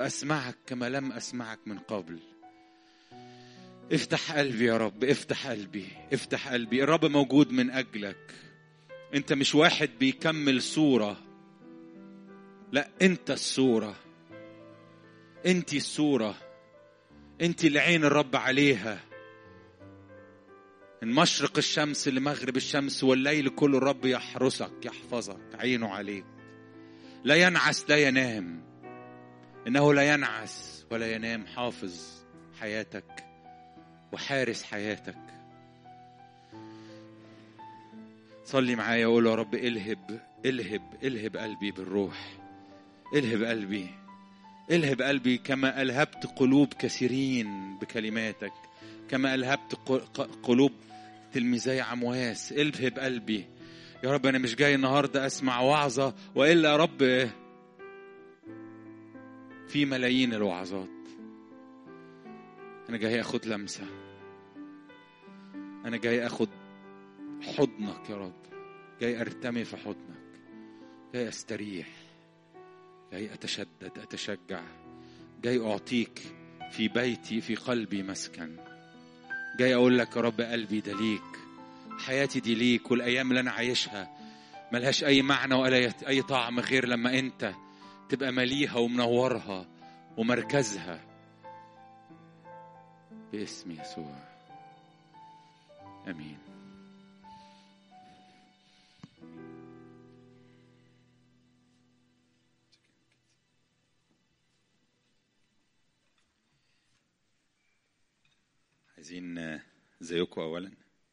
واسمعك كما لم اسمعك من قبل افتح قلبي يا رب افتح قلبي افتح قلبي الرب موجود من اجلك انت مش واحد بيكمل صوره لا انت الصوره انت الصوره انت اللي عين الرب عليها من مشرق الشمس لمغرب الشمس والليل كله الرب يحرسك يحفظك عينه عليك لا ينعس لا ينام انه لا ينعس ولا ينام حافظ حياتك وحارس حياتك صلي معايا وقول يا رب الهب الهب الهب قلبي بالروح الهب قلبي الهب قلبي كما الهبت قلوب كثيرين بكلماتك كما الهبت قلوب تلميذي عمواس الهب قلبي يا رب انا مش جاي النهارده اسمع وعظه والا يا رب في ملايين الوعظات انا جاي اخد لمسه انا جاي اخد حضنك يا رب جاي ارتمي في حضنك جاي استريح جاي اتشدد اتشجع جاي اعطيك في بيتي في قلبي مسكن جاي اقول لك يا رب قلبي ده ليك حياتي دي ليك والايام اللي انا عايشها ملهاش اي معنى ولا اي طعم غير لما انت تبقى مليها ومنورها ومركزها باسم يسوع امين عايزين زيكم اولا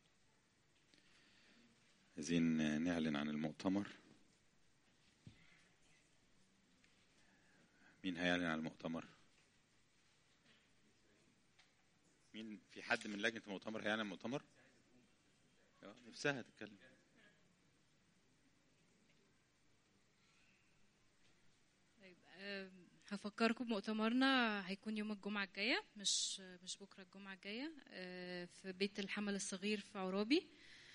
عايزين نعلن عن المؤتمر مين هيعلن عن المؤتمر مين في حد من لجنه المؤتمر هيعلن عن المؤتمر نفسها تتكلم طيب هفكركم بمؤتمرنا هيكون يوم الجمعة الجاية مش مش بكرة الجمعة الجاية في بيت الحمل الصغير في عرابي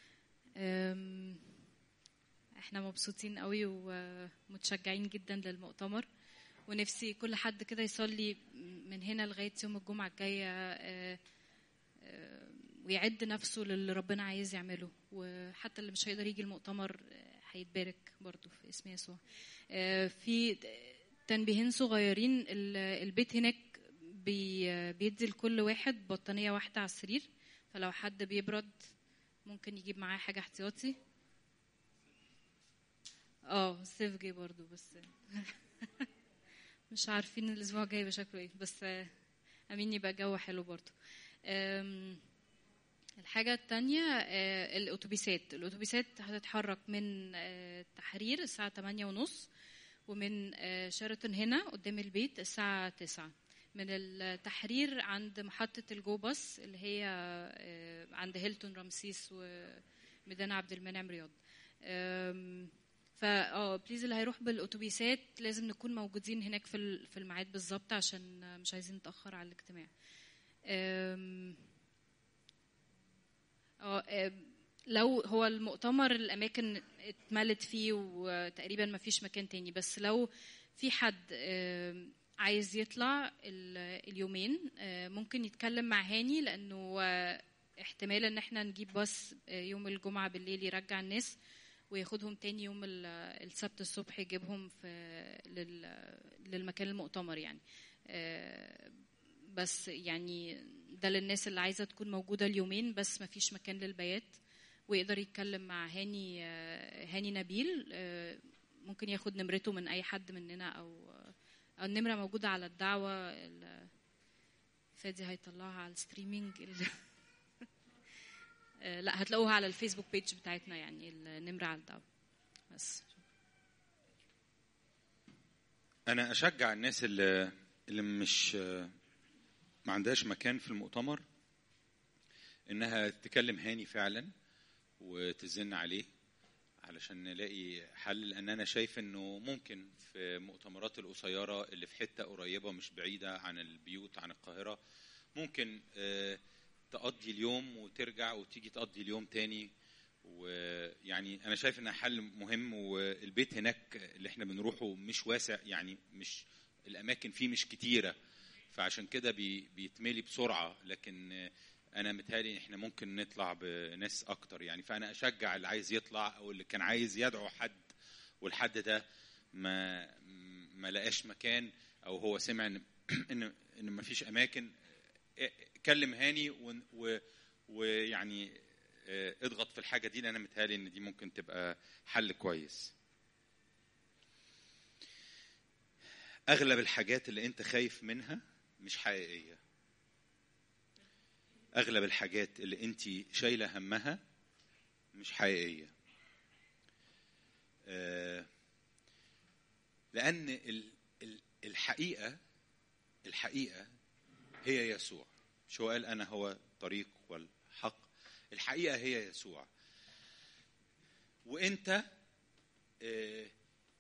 احنا مبسوطين قوي ومتشجعين جدا للمؤتمر ونفسي كل حد كده يصلي من هنا لغاية يوم الجمعة الجاية ويعد نفسه للي ربنا عايز يعمله وحتى اللي مش هيقدر يجي المؤتمر هيتبارك برضو في اسم يسوع في تنبيهين صغيرين البيت هناك بيدي لكل واحد بطانية واحدة على السرير فلو حد بيبرد ممكن يجيب معاه حاجة احتياطي اه الصيف جه برضو بس مش عارفين الاسبوع الجاي يبقى شكله ايه بس امين يبقى جو حلو برضو الحاجة التانية الأتوبيسات الأتوبيسات هتتحرك من التحرير الساعة 8 ونص ومن شيراتون هنا قدام البيت الساعة 9 من التحرير عند محطة الجو باص اللي هي عند هيلتون رمسيس وميدان عبد المنعم رياض فا اه بليز اللي هيروح بالاتوبيسات لازم نكون موجودين هناك في في الميعاد بالظبط عشان مش عايزين نتاخر على الاجتماع اه لو هو المؤتمر الاماكن اتملت فيه وتقريبا ما فيش مكان تاني بس لو في حد عايز يطلع اليومين ممكن يتكلم مع هاني لانه احتمال ان احنا نجيب باص يوم الجمعه بالليل يرجع الناس وياخدهم تاني يوم السبت الصبح يجيبهم في للمكان المؤتمر يعني بس يعني ده للناس اللي عايزه تكون موجوده اليومين بس ما فيش مكان للبيات ويقدر يتكلم مع هاني هاني نبيل ممكن ياخد نمرته من اي حد مننا او او النمره موجوده على الدعوه فادي هيطلعها على الستريمينج لا هتلاقوها على الفيسبوك بيج بتاعتنا يعني النمره على الدعوه بس انا اشجع الناس اللي اللي مش ما عندهاش مكان في المؤتمر انها تكلم هاني فعلا وتزن عليه علشان نلاقي حل لان انا شايف انه ممكن في المؤتمرات القصيره اللي في حته قريبه مش بعيده عن البيوت عن القاهره ممكن تقضي اليوم وترجع وتيجي تقضي اليوم تاني ويعني انا شايف انها حل مهم والبيت هناك اللي احنا بنروحه مش واسع يعني مش الاماكن فيه مش كتيره فعشان كده بي بيتملي بسرعه لكن آه، انا متهيألي احنا ممكن نطلع بناس اكتر يعني فانا اشجع اللي عايز يطلع او اللي كان عايز يدعو حد والحد ده ما ما لقاش مكان او هو سمع ان ان ان ما فيش اماكن آه، كلم هاني و- و- ويعني آه، اضغط في الحاجه دي لان انا متهيألي ان دي ممكن تبقى حل كويس اغلب الحاجات اللي انت خايف منها مش حقيقيه اغلب الحاجات اللي انت شايله همها مش حقيقيه آه، لان ال- ال- الحقيقه الحقيقه هي يسوع مش هو قال انا هو الطريق والحق الحقيقه هي يسوع وانت آه،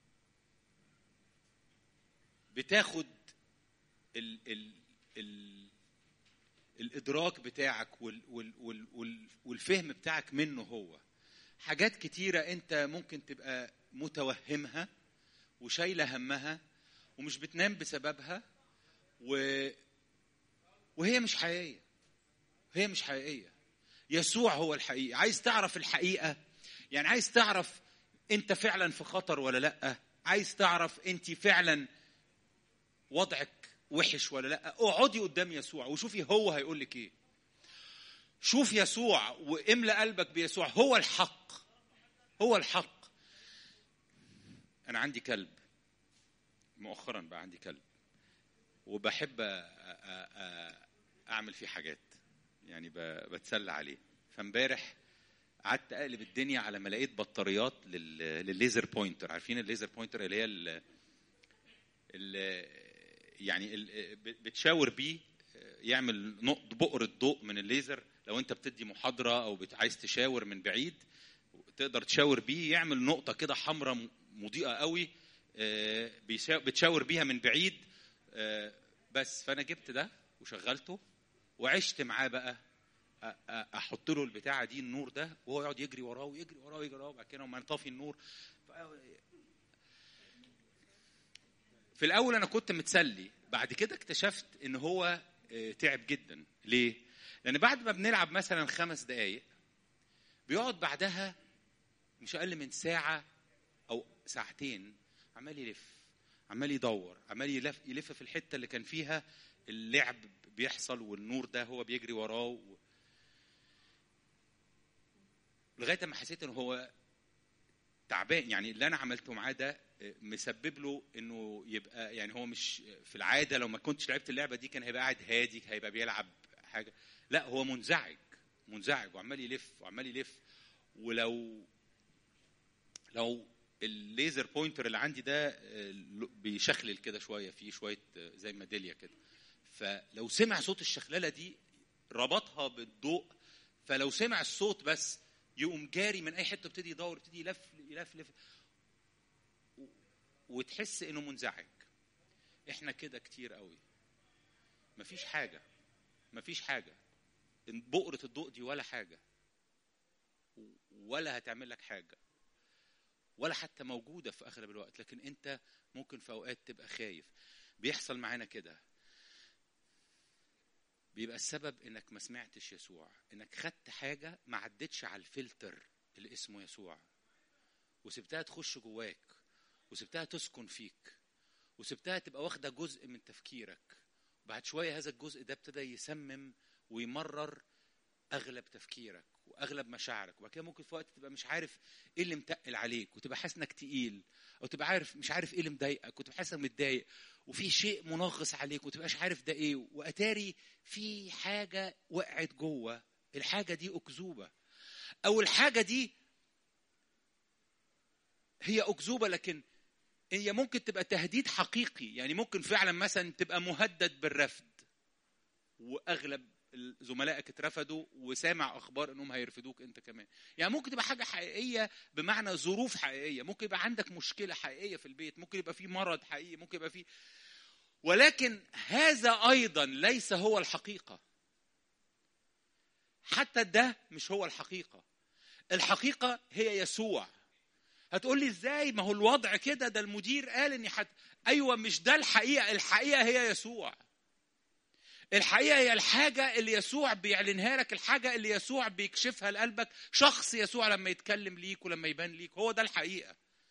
بتاخد ال ال ال الادراك بتاعك وال وال وال وال والفهم بتاعك منه هو حاجات كتيره انت ممكن تبقى متوهمها وشايله همها ومش بتنام بسببها و وهي مش حقيقيه هي مش حقيقيه يسوع هو الحقيقه عايز تعرف الحقيقه يعني عايز تعرف انت فعلا في خطر ولا لا عايز تعرف انت فعلا وضعك وحش ولا لا اقعدي قدام يسوع وشوفي هو هيقول لك ايه شوف يسوع واملأ قلبك بيسوع هو الحق هو الحق انا عندي كلب مؤخرا بقى عندي كلب وبحب أ- أ- أ- اعمل فيه حاجات يعني ب- بتسلى عليه فامبارح قعدت اقلب الدنيا على ما لقيت بطاريات لل- للليزر بوينتر عارفين الليزر بوينتر اللي هي ال ال يعني ال بتشاور بيه يعمل نقط بؤرة ضوء من الليزر لو انت بتدي محاضرة او بت- عايز تشاور من بعيد تقدر تشاور بيه يعمل نقطة كده حمراء م- مضيئة قوي آه، بيشا- بتشاور بيها من بعيد آه، بس فانا جبت ده وشغلته وعشت معاه بقى أ- أ- احط له البتاعه دي النور ده وهو يقعد يجري وراه ويجري وراه ويجري وراه وبعد كده لما نطفي النور ف- في الاول انا كنت متسلي بعد كده اكتشفت ان هو آه، تعب جدا ليه لان بعد ما بنلعب مثلا خمس دقايق بيقعد بعدها مش اقل من ساعه او ساعتين عمال يلف عمال يدور عمال يلف يلف في الحته اللي كان فيها اللعب بيحصل والنور ده هو بيجري وراه و... لغايه ما حسيت ان هو تعبان يعني اللي انا عملته معاه ده مسبب له انه يبقى يعني هو مش في العاده لو ما كنتش لعبت اللعبه دي كان هيبقى قاعد هادي هيبقى بيلعب حاجه لا هو منزعج منزعج وعمال يلف وعمال يلف ولو لو الليزر بوينتر اللي عندي ده آه، بيشخلل كده شويه فيه شويه آه، زي ميداليه كده فلو سمع صوت الشخلله دي ربطها بالضوء فلو سمع الصوت بس يقوم جاري من اي حته ابتدي يدور ابتدي يلف يلف يلف و- وتحس انه منزعج احنا كده كتير قوي مفيش حاجه مفيش حاجه إن بؤره الضوء دي ولا حاجه و- ولا هتعمل لك حاجه ولا حتى موجوده في اغلب الوقت لكن انت ممكن في اوقات تبقى خايف بيحصل معانا كده بيبقى السبب انك ما سمعتش يسوع انك خدت حاجه ما عدتش على الفلتر اللي اسمه يسوع وسبتها تخش جواك وسبتها تسكن فيك وسبتها تبقى واخده جزء من تفكيرك بعد شويه هذا الجزء ده ابتدى يسمم ويمرر اغلب تفكيرك واغلب مشاعرك وبعد كده ممكن في وقت تبقى مش عارف ايه اللي متقل عليك وتبقى حاسس انك تقيل او تبقى عارف مش عارف ايه اللي مضايقك وتبقى حاسس انك متضايق وفي شيء منغص عليك وتبقاش عارف ده ايه واتاري في حاجه وقعت جوه الحاجه دي اكذوبه او الحاجه دي هي اكذوبه لكن هي ممكن تبقى تهديد حقيقي يعني ممكن فعلا مثلا تبقى مهدد بالرفض واغلب زملائك اترفضوا وسامع اخبار انهم هيرفضوك انت كمان يعني ممكن تبقى حاجه حقيقيه بمعنى ظروف حقيقيه ممكن يبقى عندك مشكله حقيقيه في البيت ممكن يبقى في مرض حقيقي ممكن يبقى في ولكن هذا ايضا ليس هو الحقيقه حتى ده مش هو الحقيقه الحقيقه هي يسوع هتقول لي ازاي ما هو الوضع كده ده المدير قال اني حت... ايوه مش ده الحقيقه الحقيقه هي يسوع الحقيقه هي الحاجه اللي يسوع بيعلنها لك الحاجه اللي يسوع بيكشفها لقلبك شخص يسوع لما يتكلم ليك ولما يبان ليك هو ده الحقيقه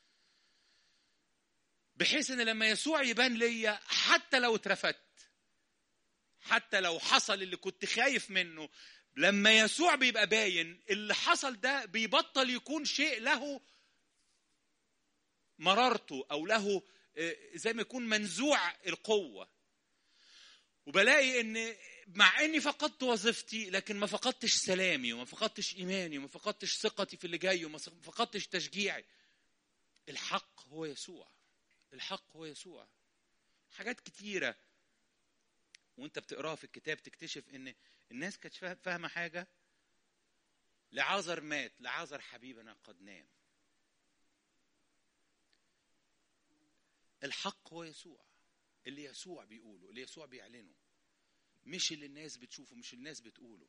بحيث ان لما يسوع يبان ليا حتى لو اترفدت حتى لو حصل اللي كنت خايف منه لما يسوع بيبقى باين اللي حصل ده بيبطل يكون شيء له مرارته او له زي ما يكون منزوع القوه وبلاقي ان مع اني فقدت وظيفتي لكن ما فقدتش سلامي وما فقدتش ايماني وما فقدتش ثقتي في اللي جاي وما فقدتش تشجيعي الحق هو يسوع الحق هو يسوع حاجات كتيره وانت بتقراها في الكتاب تكتشف ان الناس كانت فاهمه حاجه لعازر مات لعازر حبيبنا قد نام الحق هو يسوع اللي يسوع بيقوله اللي يسوع بيعلنه مش اللي الناس بتشوفه مش اللي الناس بتقوله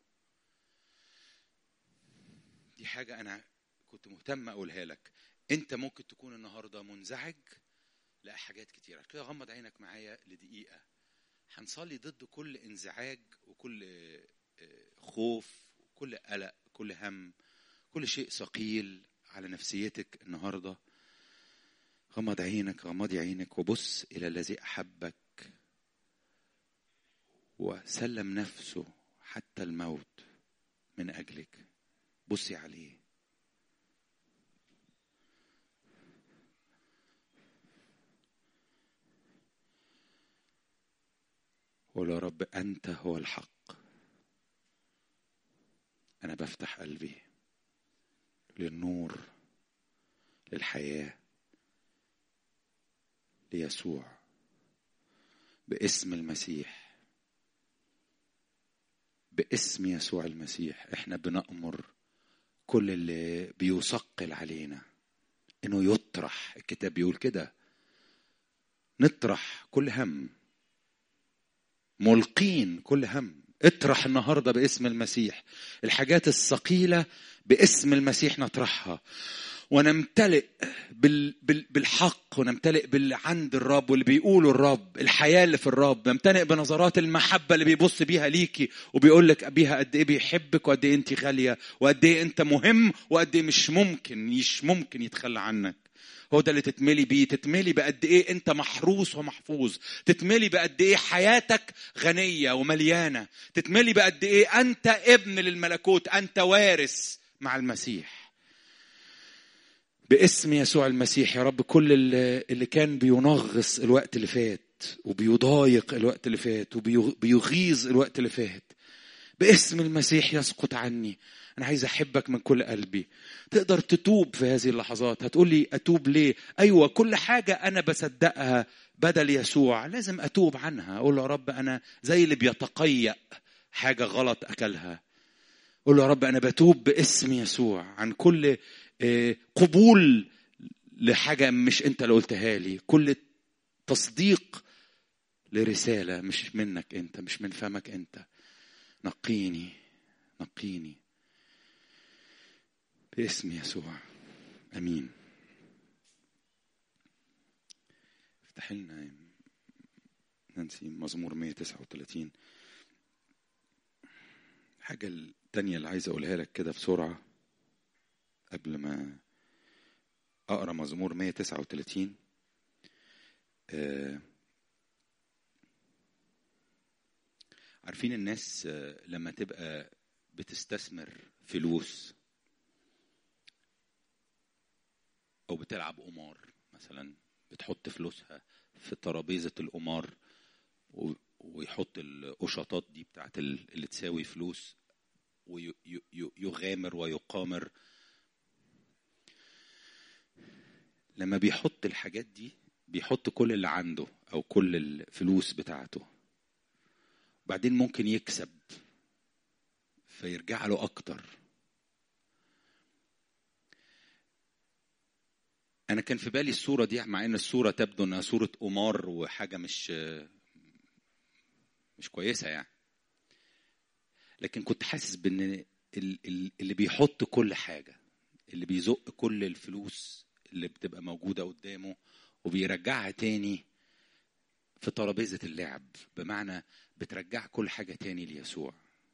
دي حاجة أنا كنت مهتم أقولها لك أنت ممكن تكون النهاردة منزعج لا حاجات كتيرة كده غمض عينك معايا لدقيقة هنصلي ضد كل انزعاج وكل خوف وكل قلق كل هم كل شيء ثقيل على نفسيتك النهارده غمض عينك غمضي عينك وبص الى الذي احبك وسلم نفسه حتى الموت من اجلك بصي عليه قول يا رب انت هو الحق انا بفتح قلبي للنور للحياه ليسوع باسم المسيح باسم يسوع المسيح احنا بنأمر كل اللي بيثقل علينا انه يطرح الكتاب بيقول كده نطرح كل هم ملقين كل هم اطرح النهارده باسم المسيح الحاجات الثقيله باسم المسيح نطرحها ونمتلئ بال بال بالحق ونمتلئ باللي عند الرب واللي بيقوله الرب الحياه اللي في الرب نمتلئ بنظرات المحبه اللي بيبص بيها ليكي وبيقول لك بيها قد ايه بيحبك وقد ايه انت غاليه وقد ايه انت مهم وقد ايه مش ممكن مش ممكن يتخلى عنك هو ده اللي تتملي بيه تتملي بقد ايه انت محروس ومحفوظ تتملي بقد ايه حياتك غنيه ومليانه تتملي بقد ايه انت ابن للملكوت انت وارث مع المسيح باسم يسوع المسيح يا رب كل اللي كان بينغص الوقت اللي فات وبيضايق الوقت اللي فات وبيغيظ الوقت اللي فات باسم المسيح يسقط عني انا عايز احبك من كل قلبي تقدر تتوب في هذه اللحظات هتقول لي اتوب ليه ايوه كل حاجه انا بصدقها بدل يسوع لازم اتوب عنها اقول له يا رب انا زي اللي بيتقيأ حاجه غلط اكلها قول له يا رب انا بتوب باسم يسوع عن كل قبول لحاجه مش انت اللي قلتها لي كل تصديق لرساله مش منك انت مش من فمك انت نقيني نقيني باسم يسوع امين افتح لنا ننسي مزمور 139 الحاجة التانية اللي عايز أقولها لك كده بسرعة قبل ما أقرأ مزمور 139 آه عارفين الناس لما تبقى بتستثمر فلوس او بتلعب قمار مثلا بتحط فلوسها في ترابيزه القمار ويحط القشطات دي بتاعت اللي تساوي فلوس ويغامر ويقامر لما بيحط الحاجات دي بيحط كل اللي عنده او كل الفلوس بتاعته وبعدين ممكن يكسب فيرجع له اكتر انا كان في بالي الصوره دي مع ان الصوره تبدو انها صوره قمار وحاجه مش مش كويسه يعني لكن كنت حاسس بان اللي بيحط كل حاجه اللي بيزق كل الفلوس اللي بتبقى موجوده قدامه وبيرجعها تاني في ترابيزه اللعب بمعنى بترجع كل حاجه تاني ليسوع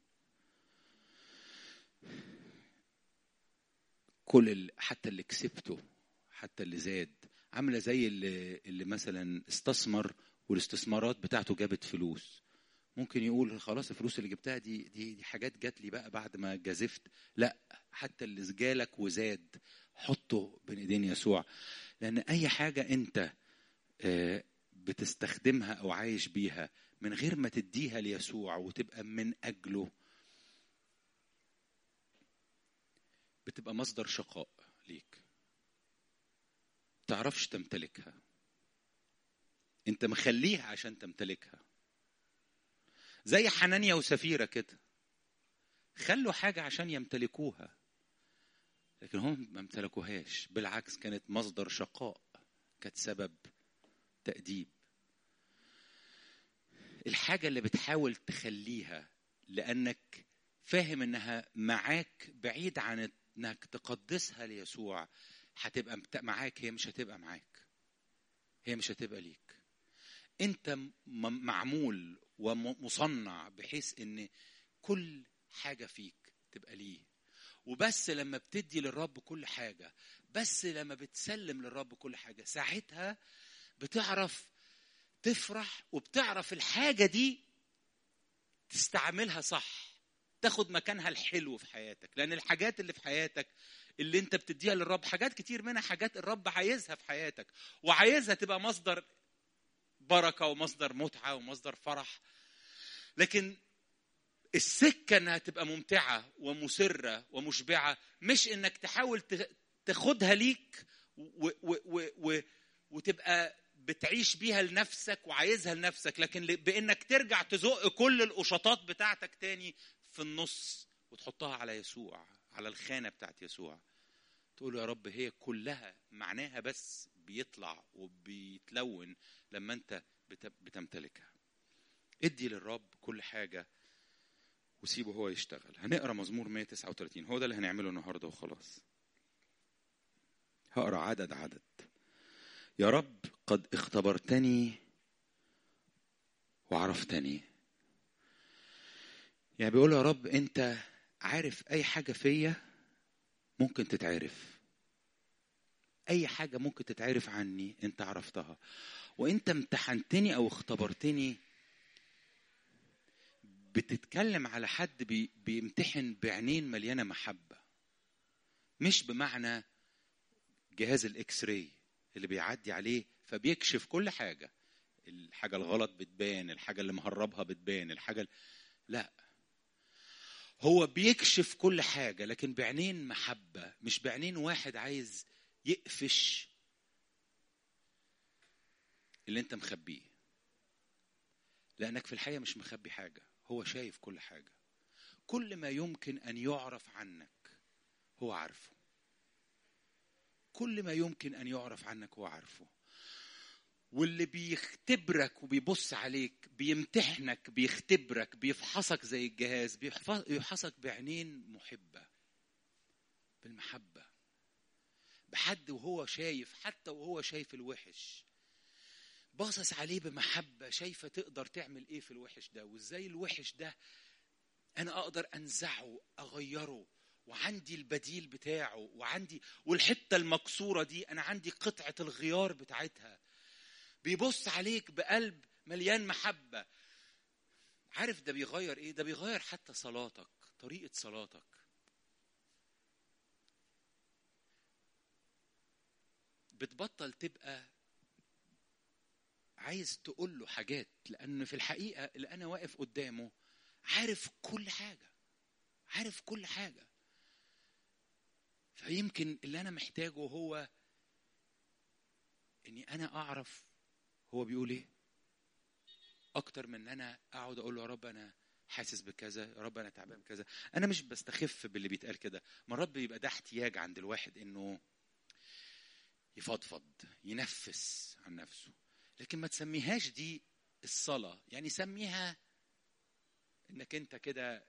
كل ال- حتى اللي كسبته حتى اللي زاد عامله زي اللي, اللي مثلا استثمر والاستثمارات بتاعته جابت فلوس ممكن يقول خلاص الفلوس اللي جبتها دي دي, دي حاجات جات لي بقى بعد ما جازفت لا حتى اللي جالك وزاد حطه بين ايدين يسوع لان اي حاجه انت آه، بتستخدمها او عايش بيها من غير ما تديها ليسوع وتبقى من اجله بتبقى مصدر شقاء ليك تعرفش تمتلكها انت مخليها عشان تمتلكها زي حنانيا وسفيرة كده خلوا حاجة عشان يمتلكوها لكن هم ما امتلكوهاش بالعكس كانت مصدر شقاء كانت سبب تأديب الحاجة اللي بتحاول تخليها لأنك فاهم إنها معاك بعيد عن إنك تقدسها ليسوع هتبقى مت- معاك هي مش هتبقى معاك هي مش هتبقى ليك انت م- معمول ومصنع بحيث ان كل حاجه فيك تبقى ليه وبس لما بتدي للرب كل حاجه بس لما بتسلم للرب كل حاجه ساعتها بتعرف تفرح وبتعرف الحاجه دي تستعملها صح تاخد مكانها الحلو في حياتك لان الحاجات اللي في حياتك اللي انت بتديها للرب حاجات كتير منها حاجات الرب عايزها في حياتك وعايزها تبقى مصدر بركه ومصدر متعه ومصدر فرح لكن السكه انها تبقى ممتعه ومسره ومشبعه مش انك تحاول ت- تاخدها ليك و و و و وتبقى بتعيش بيها لنفسك وعايزها لنفسك لكن ل- بانك ترجع تزق كل القشطات بتاعتك تاني في النص وتحطها على يسوع على الخانه بتاعت يسوع تقول له يا رب هي كلها معناها بس بيطلع وبيتلون لما انت بت- بتمتلكها ادي للرب كل حاجه وسيبه هو يشتغل هنقرا مزمور 139 هو ده اللي هنعمله النهارده وخلاص هقرا عدد عدد يا رب قد اختبرتني وعرفتني يعني بيقول يا رب انت عارف اي حاجه فيا ممكن تتعرف اي حاجه ممكن تتعرف عني انت عرفتها وانت امتحنتني او اختبرتني بتتكلم على حد بي بيمتحن بعينين مليانه محبه مش بمعنى جهاز الاكس راي اللي بيعدي عليه فبيكشف كل حاجه الحاجه الغلط بتبان الحاجه اللي مهربها بتبان الحاجه ال- لا هو بيكشف كل حاجه لكن بعينين محبه مش بعينين واحد عايز يقفش اللي انت مخبيه لانك في الحقيقه مش مخبي حاجه هو شايف كل حاجه كل ما يمكن ان يعرف عنك هو عارفه كل ما يمكن ان يعرف عنك هو عارفه واللي بيختبرك وبيبص عليك بيمتحنك بيختبرك بيفحصك زي الجهاز بيحف- بيفحصك بعينين محبه بالمحبه بحد وهو شايف حتى وهو شايف الوحش باصص عليه بمحبة شايفة تقدر تعمل ايه في الوحش ده وازاي الوحش ده انا اقدر انزعه اغيره وعندي البديل بتاعه وعندي والحتة المكسورة دي انا عندي قطعة الغيار بتاعتها بيبص عليك بقلب مليان محبة عارف ده بيغير ايه ده بيغير حتى صلاتك طريقة صلاتك بتبطل تبقى عايز تقول له حاجات لان في الحقيقه اللي انا واقف قدامه عارف كل حاجه عارف كل حاجه فيمكن اللي انا محتاجه هو اني انا اعرف هو بيقول ايه اكتر من ان انا اقعد اقول له يا رب انا حاسس بكذا يا رب انا تعبان بكذا انا مش بستخف باللي بيتقال كده مرات بيبقى ده احتياج عند الواحد انه يفضفض ينفس عن نفسه لكن ما تسميهاش دي الصلاة يعني سميها انك انت كده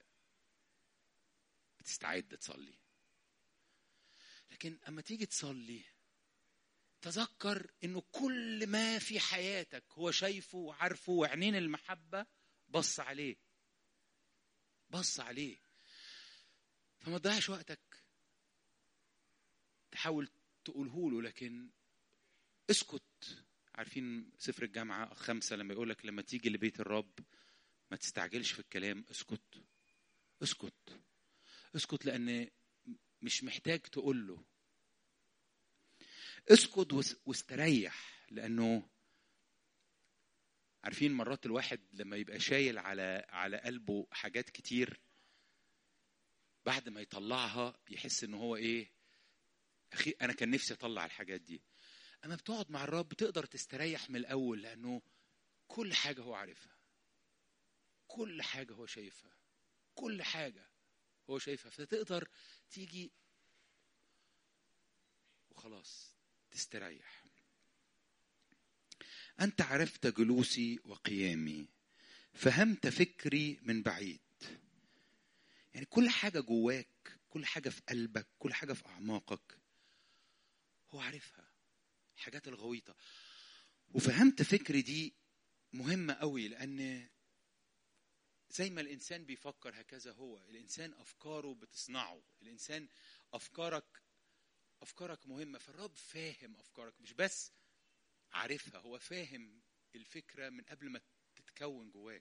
بتستعد تصلي لكن اما تيجي تصلي تذكر انه كل ما في حياتك هو شايفه وعارفه وعينين المحبه بص عليه بص عليه فما تضيعش وقتك تحاول تقوله له لكن اسكت عارفين سفر الجامعة خمسة لما يقول لك لما تيجي لبيت الرب ما تستعجلش في الكلام اسكت اسكت اسكت لأن مش محتاج تقول له اسكت واستريح لأنه عارفين مرات الواحد لما يبقى شايل على على قلبه حاجات كتير بعد ما يطلعها يحس ان هو ايه اخي انا كان نفسي اطلع الحاجات دي اما بتقعد مع الرب تقدر تستريح من الاول لانه كل حاجه هو عارفها كل حاجه هو شايفها كل حاجه هو شايفها فتقدر تيجي وخلاص تستريح انت عرفت جلوسي وقيامي فهمت فكري من بعيد يعني كل حاجه جواك كل حاجه في قلبك كل حاجه في اعماقك هو عارفها الحاجات الغويطه وفهمت فكري دي مهمه قوي لان زي ما الانسان بيفكر هكذا هو الانسان افكاره بتصنعه الانسان افكارك افكارك مهمه فالرب فاهم افكارك مش بس عارفها هو فاهم الفكره من قبل ما تتكون جواك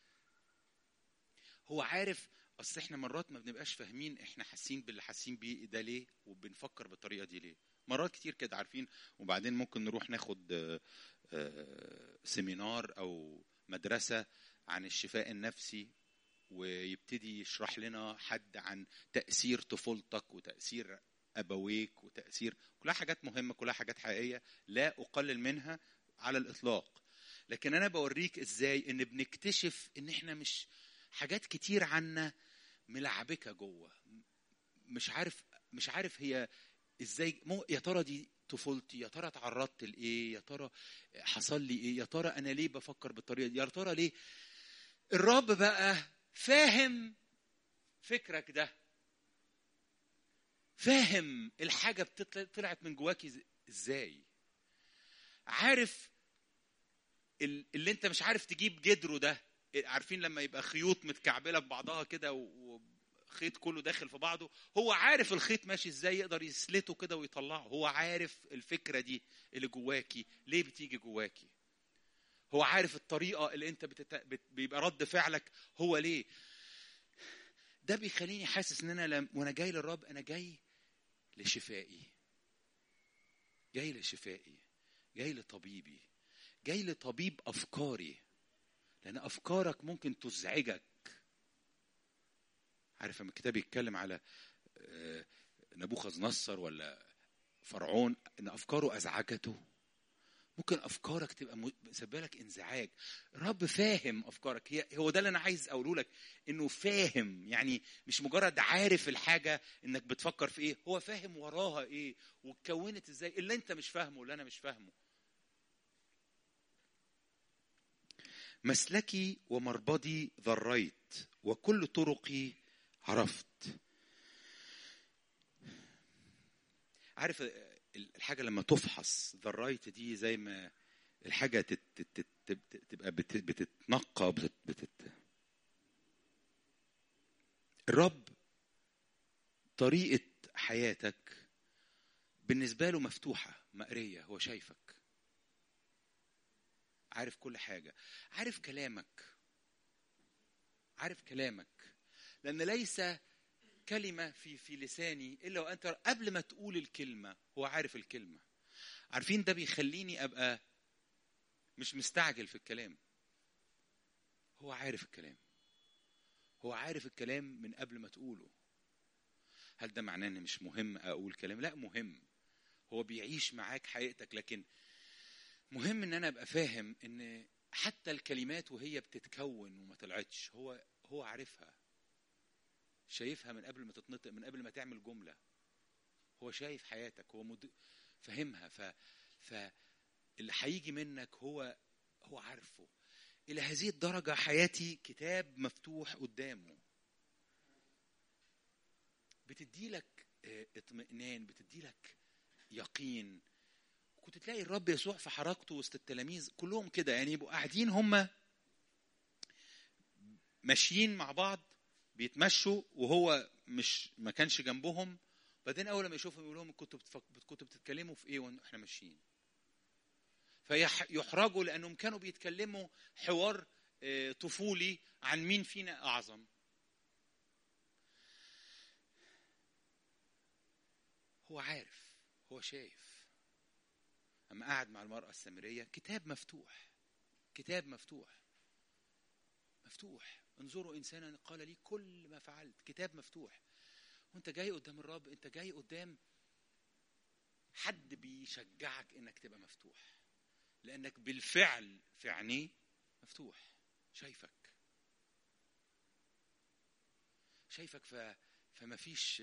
هو عارف اصل احنا مرات ما بنبقاش فاهمين احنا حاسين باللي حاسين بيه ده ليه وبنفكر بالطريقه دي ليه مرات كتير كده عارفين وبعدين ممكن نروح ناخد سيمينار او مدرسه عن الشفاء النفسي ويبتدي يشرح لنا حد عن تاثير طفولتك وتاثير ابويك وتاثير كلها حاجات مهمه كلها حاجات حقيقيه لا اقلل منها على الاطلاق لكن انا بوريك ازاي ان بنكتشف ان احنا مش حاجات كتير عنا ملعبكه جوه مش عارف مش عارف هي ازاي مو يا ترى دي طفولتي يا ترى اتعرضت لايه يا ترى حصل لي ايه يا ترى انا ليه بفكر بالطريقه دي يا ترى ليه الرب بقى فاهم فكرك ده فاهم الحاجه طلعت من جواكي ازاي عارف اللي انت مش عارف تجيب جدره ده عارفين لما يبقى خيوط متكعبله ببعضها كده وخيط كله داخل في بعضه هو عارف الخيط ماشي ازاي يقدر يسلته كده ويطلعه هو عارف الفكره دي اللي جواكي ليه بتيجي جواكي هو عارف الطريقه اللي انت بتت... بت... بيبقى رد فعلك هو ليه ده بيخليني حاسس ان انا لم... وانا جاي للرب انا جاي لشفائي جاي لشفائي جاي لطبيبي جاي لطبيب افكاري لان افكارك ممكن تزعجك عارف لما الكتاب يتكلم على نبوخذ نصر ولا فرعون ان افكاره ازعجته ممكن افكارك تبقى مسببه لك انزعاج الرب فاهم افكارك هي هو ده اللي انا عايز اقوله لك انه فاهم يعني مش مجرد عارف الحاجه انك بتفكر في ايه هو فاهم وراها ايه واتكونت ازاي اللي انت مش فاهمه اللي انا مش فاهمه مسلكي ومربضي ذريت وكل طرقي عرفت عارف الحاجه لما تفحص ذريت دي زي ما الحاجه تت تت تت تبقى بتتنقى بتت بتت الرب طريقه حياتك بالنسبه له مفتوحه مقريه هو شايفك عارف كل حاجه عارف كلامك عارف كلامك لان ليس كلمه في في لساني الا وانت قبل ما تقول الكلمه هو عارف الكلمه عارفين ده بيخليني ابقى مش مستعجل في الكلام هو عارف الكلام هو عارف الكلام من قبل ما تقوله هل ده معناه ان مش مهم اقول كلام لا مهم هو بيعيش معاك حقيقتك لكن مهم ان انا ابقى فاهم ان حتى الكلمات وهي بتتكون وما طلعتش هو هو عارفها شايفها من قبل ما تتنطق من قبل ما تعمل جمله هو شايف حياتك هو مد... فاهمها ف ف اللي هيجي منك هو هو عارفه الى هذه الدرجه حياتي كتاب مفتوح قدامه بتدي لك اطمئنان بتدي لك يقين كنت تلاقي الرب يسوع في حركته وسط التلاميذ كلهم كده يعني يبقوا قاعدين هم ماشيين مع بعض بيتمشوا وهو مش ما كانش جنبهم بعدين اول ما يشوفهم يقول لهم كنتوا بتفك... كنتوا بتتكلموا في ايه واحنا ماشيين فيحرجوا لانهم كانوا بيتكلموا حوار آه، طفولي عن مين فينا اعظم هو عارف هو شايف اما قعد مع المراه السامريه كتاب مفتوح كتاب مفتوح مفتوح انظروا انسانا قال لي كل ما فعلت كتاب مفتوح وانت جاي قدام الرب انت جاي قدام حد بيشجعك انك تبقى مفتوح لانك بالفعل في عينيه مفتوح شايفك شايفك ف... فما فيش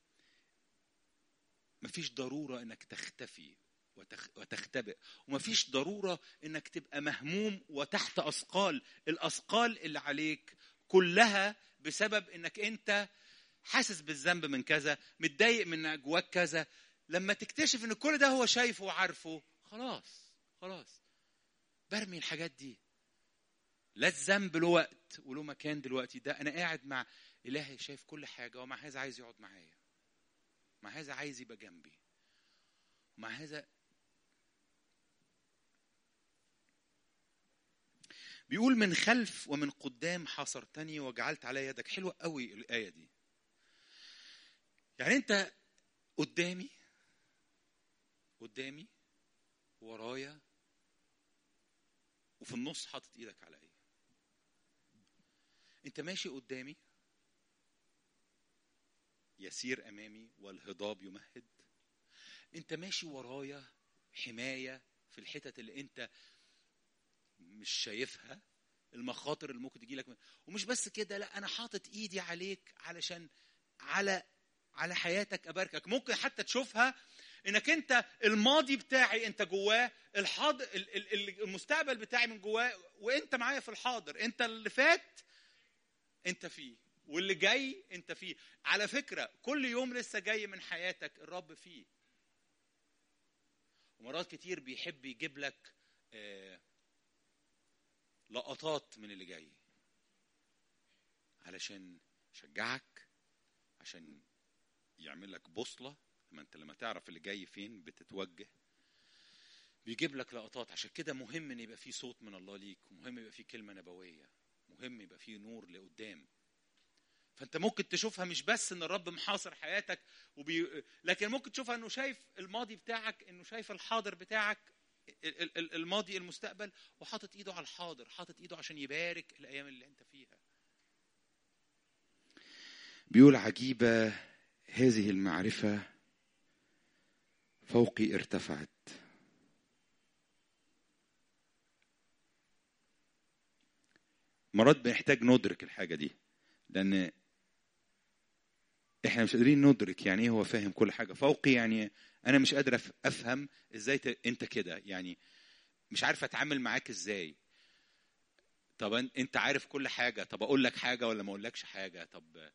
ما فيش ضرورة انك تختفي وتخ... وتختبئ وما فيش ضرورة انك تبقى مهموم وتحت اثقال الاثقال اللي عليك كلها بسبب انك انت حاسس بالذنب من كذا متضايق من جواك كذا لما تكتشف ان كل ده هو شايفه وعارفه خلاص خلاص برمي الحاجات دي لا الذنب له وقت وله مكان دلوقتي ده انا قاعد مع الهي شايف كل حاجه ومع هذا عايز يقعد معايا مع هذا عايز يبقى جنبي مع هذا بيقول من خلف ومن قدام حاصرتني وجعلت علي يدك حلوه قوي الايه دي يعني انت قدامي قدامي ورايا وفي النص حاطط ايدك عليا انت ماشي قدامي يسير امامي والهضاب يمهد انت ماشي ورايا حمايه في الحتت اللي انت مش شايفها المخاطر اللي ممكن تجي لك ومش بس كده لا انا حاطط ايدي عليك علشان على على حياتك اباركك ممكن حتى تشوفها انك انت الماضي بتاعي انت جواه الحاضر المستقبل بتاعي من جواه وانت معايا في الحاضر انت اللي فات انت فيه واللي جاي انت فيه على فكره كل يوم لسه جاي من حياتك الرب فيه ومرات كتير بيحب يجيب لك آه لقطات من اللي جاي علشان يشجعك عشان يعمل لك بوصله ما انت لما تعرف اللي جاي فين بتتوجه بيجيب لك لقطات عشان كده مهم ان يبقى في صوت من الله ليك ومهم يبقى في كلمه نبويه مهم يبقى في نور لقدام فانت ممكن تشوفها مش بس ان الرب محاصر حياتك وبي... لكن ممكن تشوفها انه شايف الماضي بتاعك انه شايف الحاضر بتاعك الماضي المستقبل وحاطط ايده على الحاضر حاطط ايده عشان يبارك الايام اللي انت فيها بيقول عجيبه هذه المعرفه فوقي ارتفعت مرات بنحتاج ندرك الحاجه دي لان احنا مش قادرين ندرك يعني ايه هو فاهم كل حاجه فوقي يعني انا مش قادر افهم ازاي انت كده يعني مش عارف اتعامل معاك ازاي طب انت عارف كل حاجه طب اقول لك حاجه ولا ما اقولكش حاجه طب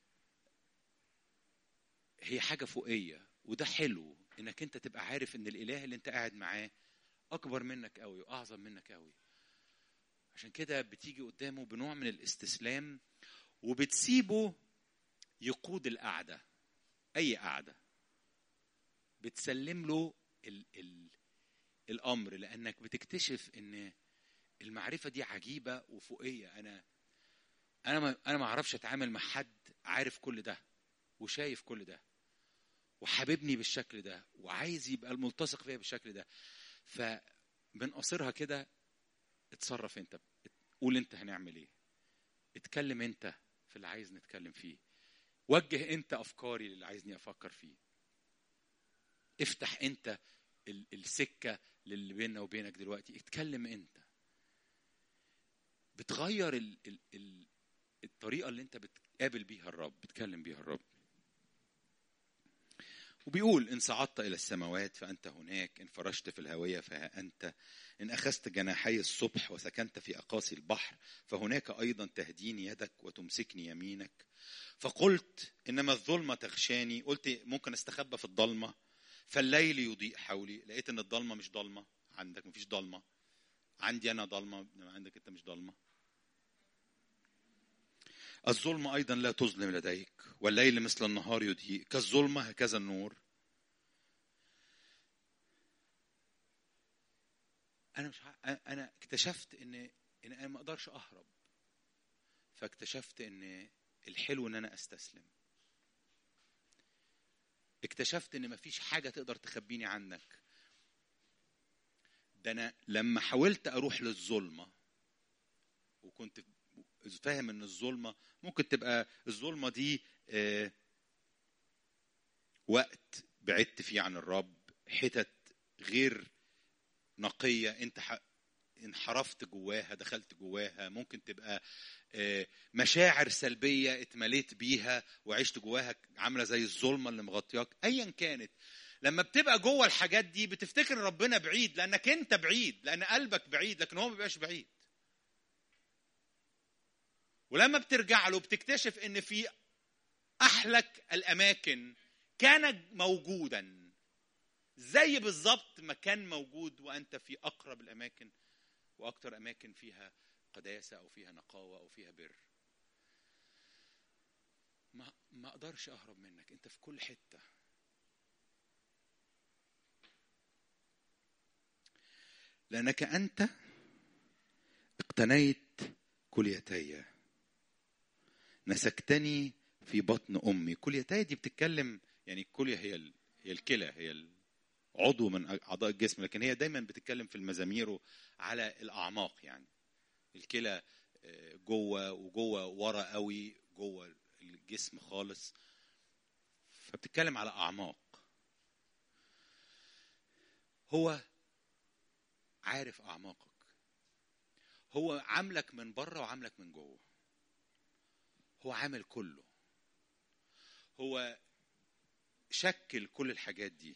هي حاجه فوقيه وده حلو انك انت تبقى عارف ان الاله اللي انت قاعد معاه اكبر منك قوي واعظم منك قوي عشان كده بتيجي قدامه بنوع من الاستسلام وبتسيبه يقود القعده اي قعده بتسلم له ال ال الامر لانك بتكتشف ان المعرفه دي عجيبه وفوقيه انا انا ما انا ما اعرفش اتعامل مع حد عارف كل ده وشايف كل ده وحاببني بالشكل ده وعايز يبقى الملتصق فيا بالشكل ده فبنقصرها كده اتصرف انت قول انت هنعمل ايه اتكلم انت في اللي عايز نتكلم فيه وجه انت افكاري اللي عايزني افكر فيه افتح انت السكه للي بيننا وبينك دلوقتي اتكلم انت بتغير ال ال ال الطريقه اللي انت بتقابل بيها الرب بتكلم بيها الرب وبيقول إن صعدت إلى السماوات فأنت هناك إن فرشت في الهوية فها أنت إن أخذت جناحي الصبح وسكنت في أقاصي البحر فهناك أيضا تهديني يدك وتمسكني يمينك فقلت إنما الظلمة تغشاني قلت ممكن استخبى في الضلمة فالليل يضيء حولي لقيت ان الضلمه مش ضلمه عندك مفيش ضلمه عندي انا ضلمه عندك انت مش ضلمه الظلمة أيضا لا تظلم لديك والليل مثل النهار يضيء كالظلمة هكذا النور أنا مش ع... أنا اكتشفت إن إن أنا ما أقدرش أهرب فاكتشفت إن الحلو إن أنا أستسلم اكتشفت إن مفيش حاجة تقدر تخبيني عنك ده أنا لما حاولت أروح للظلمة وكنت فاهم ان الظلمه ممكن تبقى الظلمه دي آه وقت بعدت فيه عن الرب حتت غير نقيه انت انحرفت جواها دخلت جواها ممكن تبقى آه مشاعر سلبيه اتمليت بيها وعشت جواها عامله زي الظلمه اللي مغطياك ايا كانت لما بتبقى جوه الحاجات دي بتفتكر ربنا بعيد لانك انت بعيد لان قلبك بعيد لكن هو ما بيبقاش بعيد ولما بترجع له بتكتشف ان في احلك الاماكن كان موجودا زي بالظبط ما كان موجود وانت في اقرب الاماكن واكثر اماكن فيها قداسه او فيها نقاوه او فيها بر ما ما اقدرش اهرب منك انت في كل حته لانك انت اقتنيت كليتي نسكتني في بطن امي كليتي دي بتتكلم يعني الكليه هي هي الكلى هي عضو من اعضاء الجسم لكن هي دايما بتتكلم في المزامير على الاعماق يعني الكلى جوه وجوه ورا قوي جوه الجسم خالص فبتتكلم على اعماق هو عارف اعماقك هو عاملك من بره وعاملك من جوه هو عامل كله هو شكل كل الحاجات دي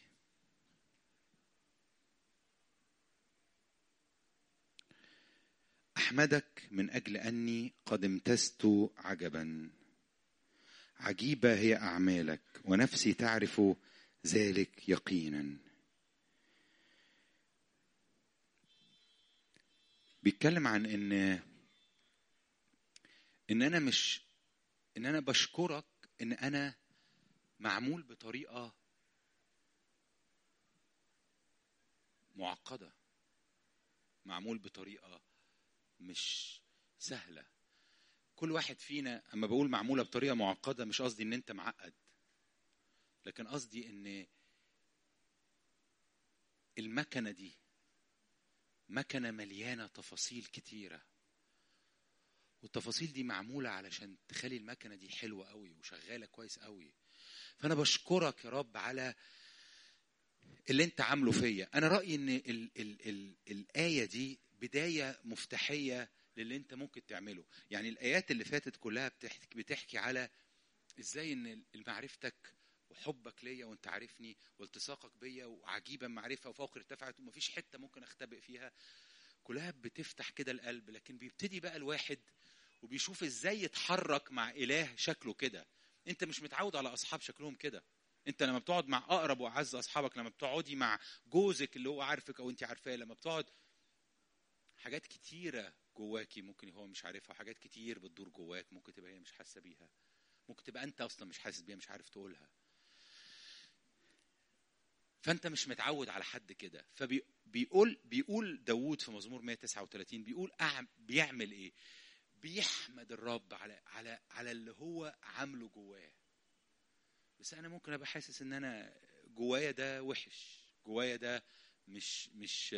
احمدك من اجل اني قد امتزت عجبا عجيبه هي اعمالك ونفسي تعرف ذلك يقينا بيتكلم عن ان ان انا مش ان انا بشكرك ان انا معمول بطريقه معقده معمول بطريقه مش سهله كل واحد فينا اما بقول معموله بطريقه معقده مش قصدي ان انت معقد لكن قصدي ان المكنه دي مكنه مليانه تفاصيل كتيره والتفاصيل دي معموله علشان تخلي المكنه دي حلوه قوي وشغاله كويس قوي فانا بشكرك يا رب على اللي انت عامله فيا انا رايي ان ال ال ال الايه دي بدايه مفتاحيه للي انت ممكن تعمله يعني الايات اللي فاتت كلها بتحكي, بتحكي على ازاي ان معرفتك وحبك ليا وانت عارفني والتصاقك بيا وعجيبا معرفه وفوق ارتفعت ومفيش حته ممكن اختبئ فيها كلها بتفتح كده القلب لكن بيبتدي بقى الواحد وبيشوف ازاي يتحرك مع اله شكله كده انت مش متعود على اصحاب شكلهم كده انت لما بتقعد مع اقرب واعز اصحابك لما بتقعدي مع جوزك اللي هو عارفك او انت عارفاه لما بتقعد حاجات كتيره جواكي ممكن هو مش عارفها حاجات كتير بتدور جواك ممكن تبقى هي مش حاسه بيها ممكن تبقى انت اصلا مش حاسس بيها مش عارف تقولها فانت مش متعود على حد كده فبيقول بيقول داوود في مزمور 139 بيقول أعم بيعمل ايه بيحمد الرب على على على اللي هو عامله جواه بس انا ممكن ابقى حاسس ان انا جوايا ده وحش جوايا ده مش مش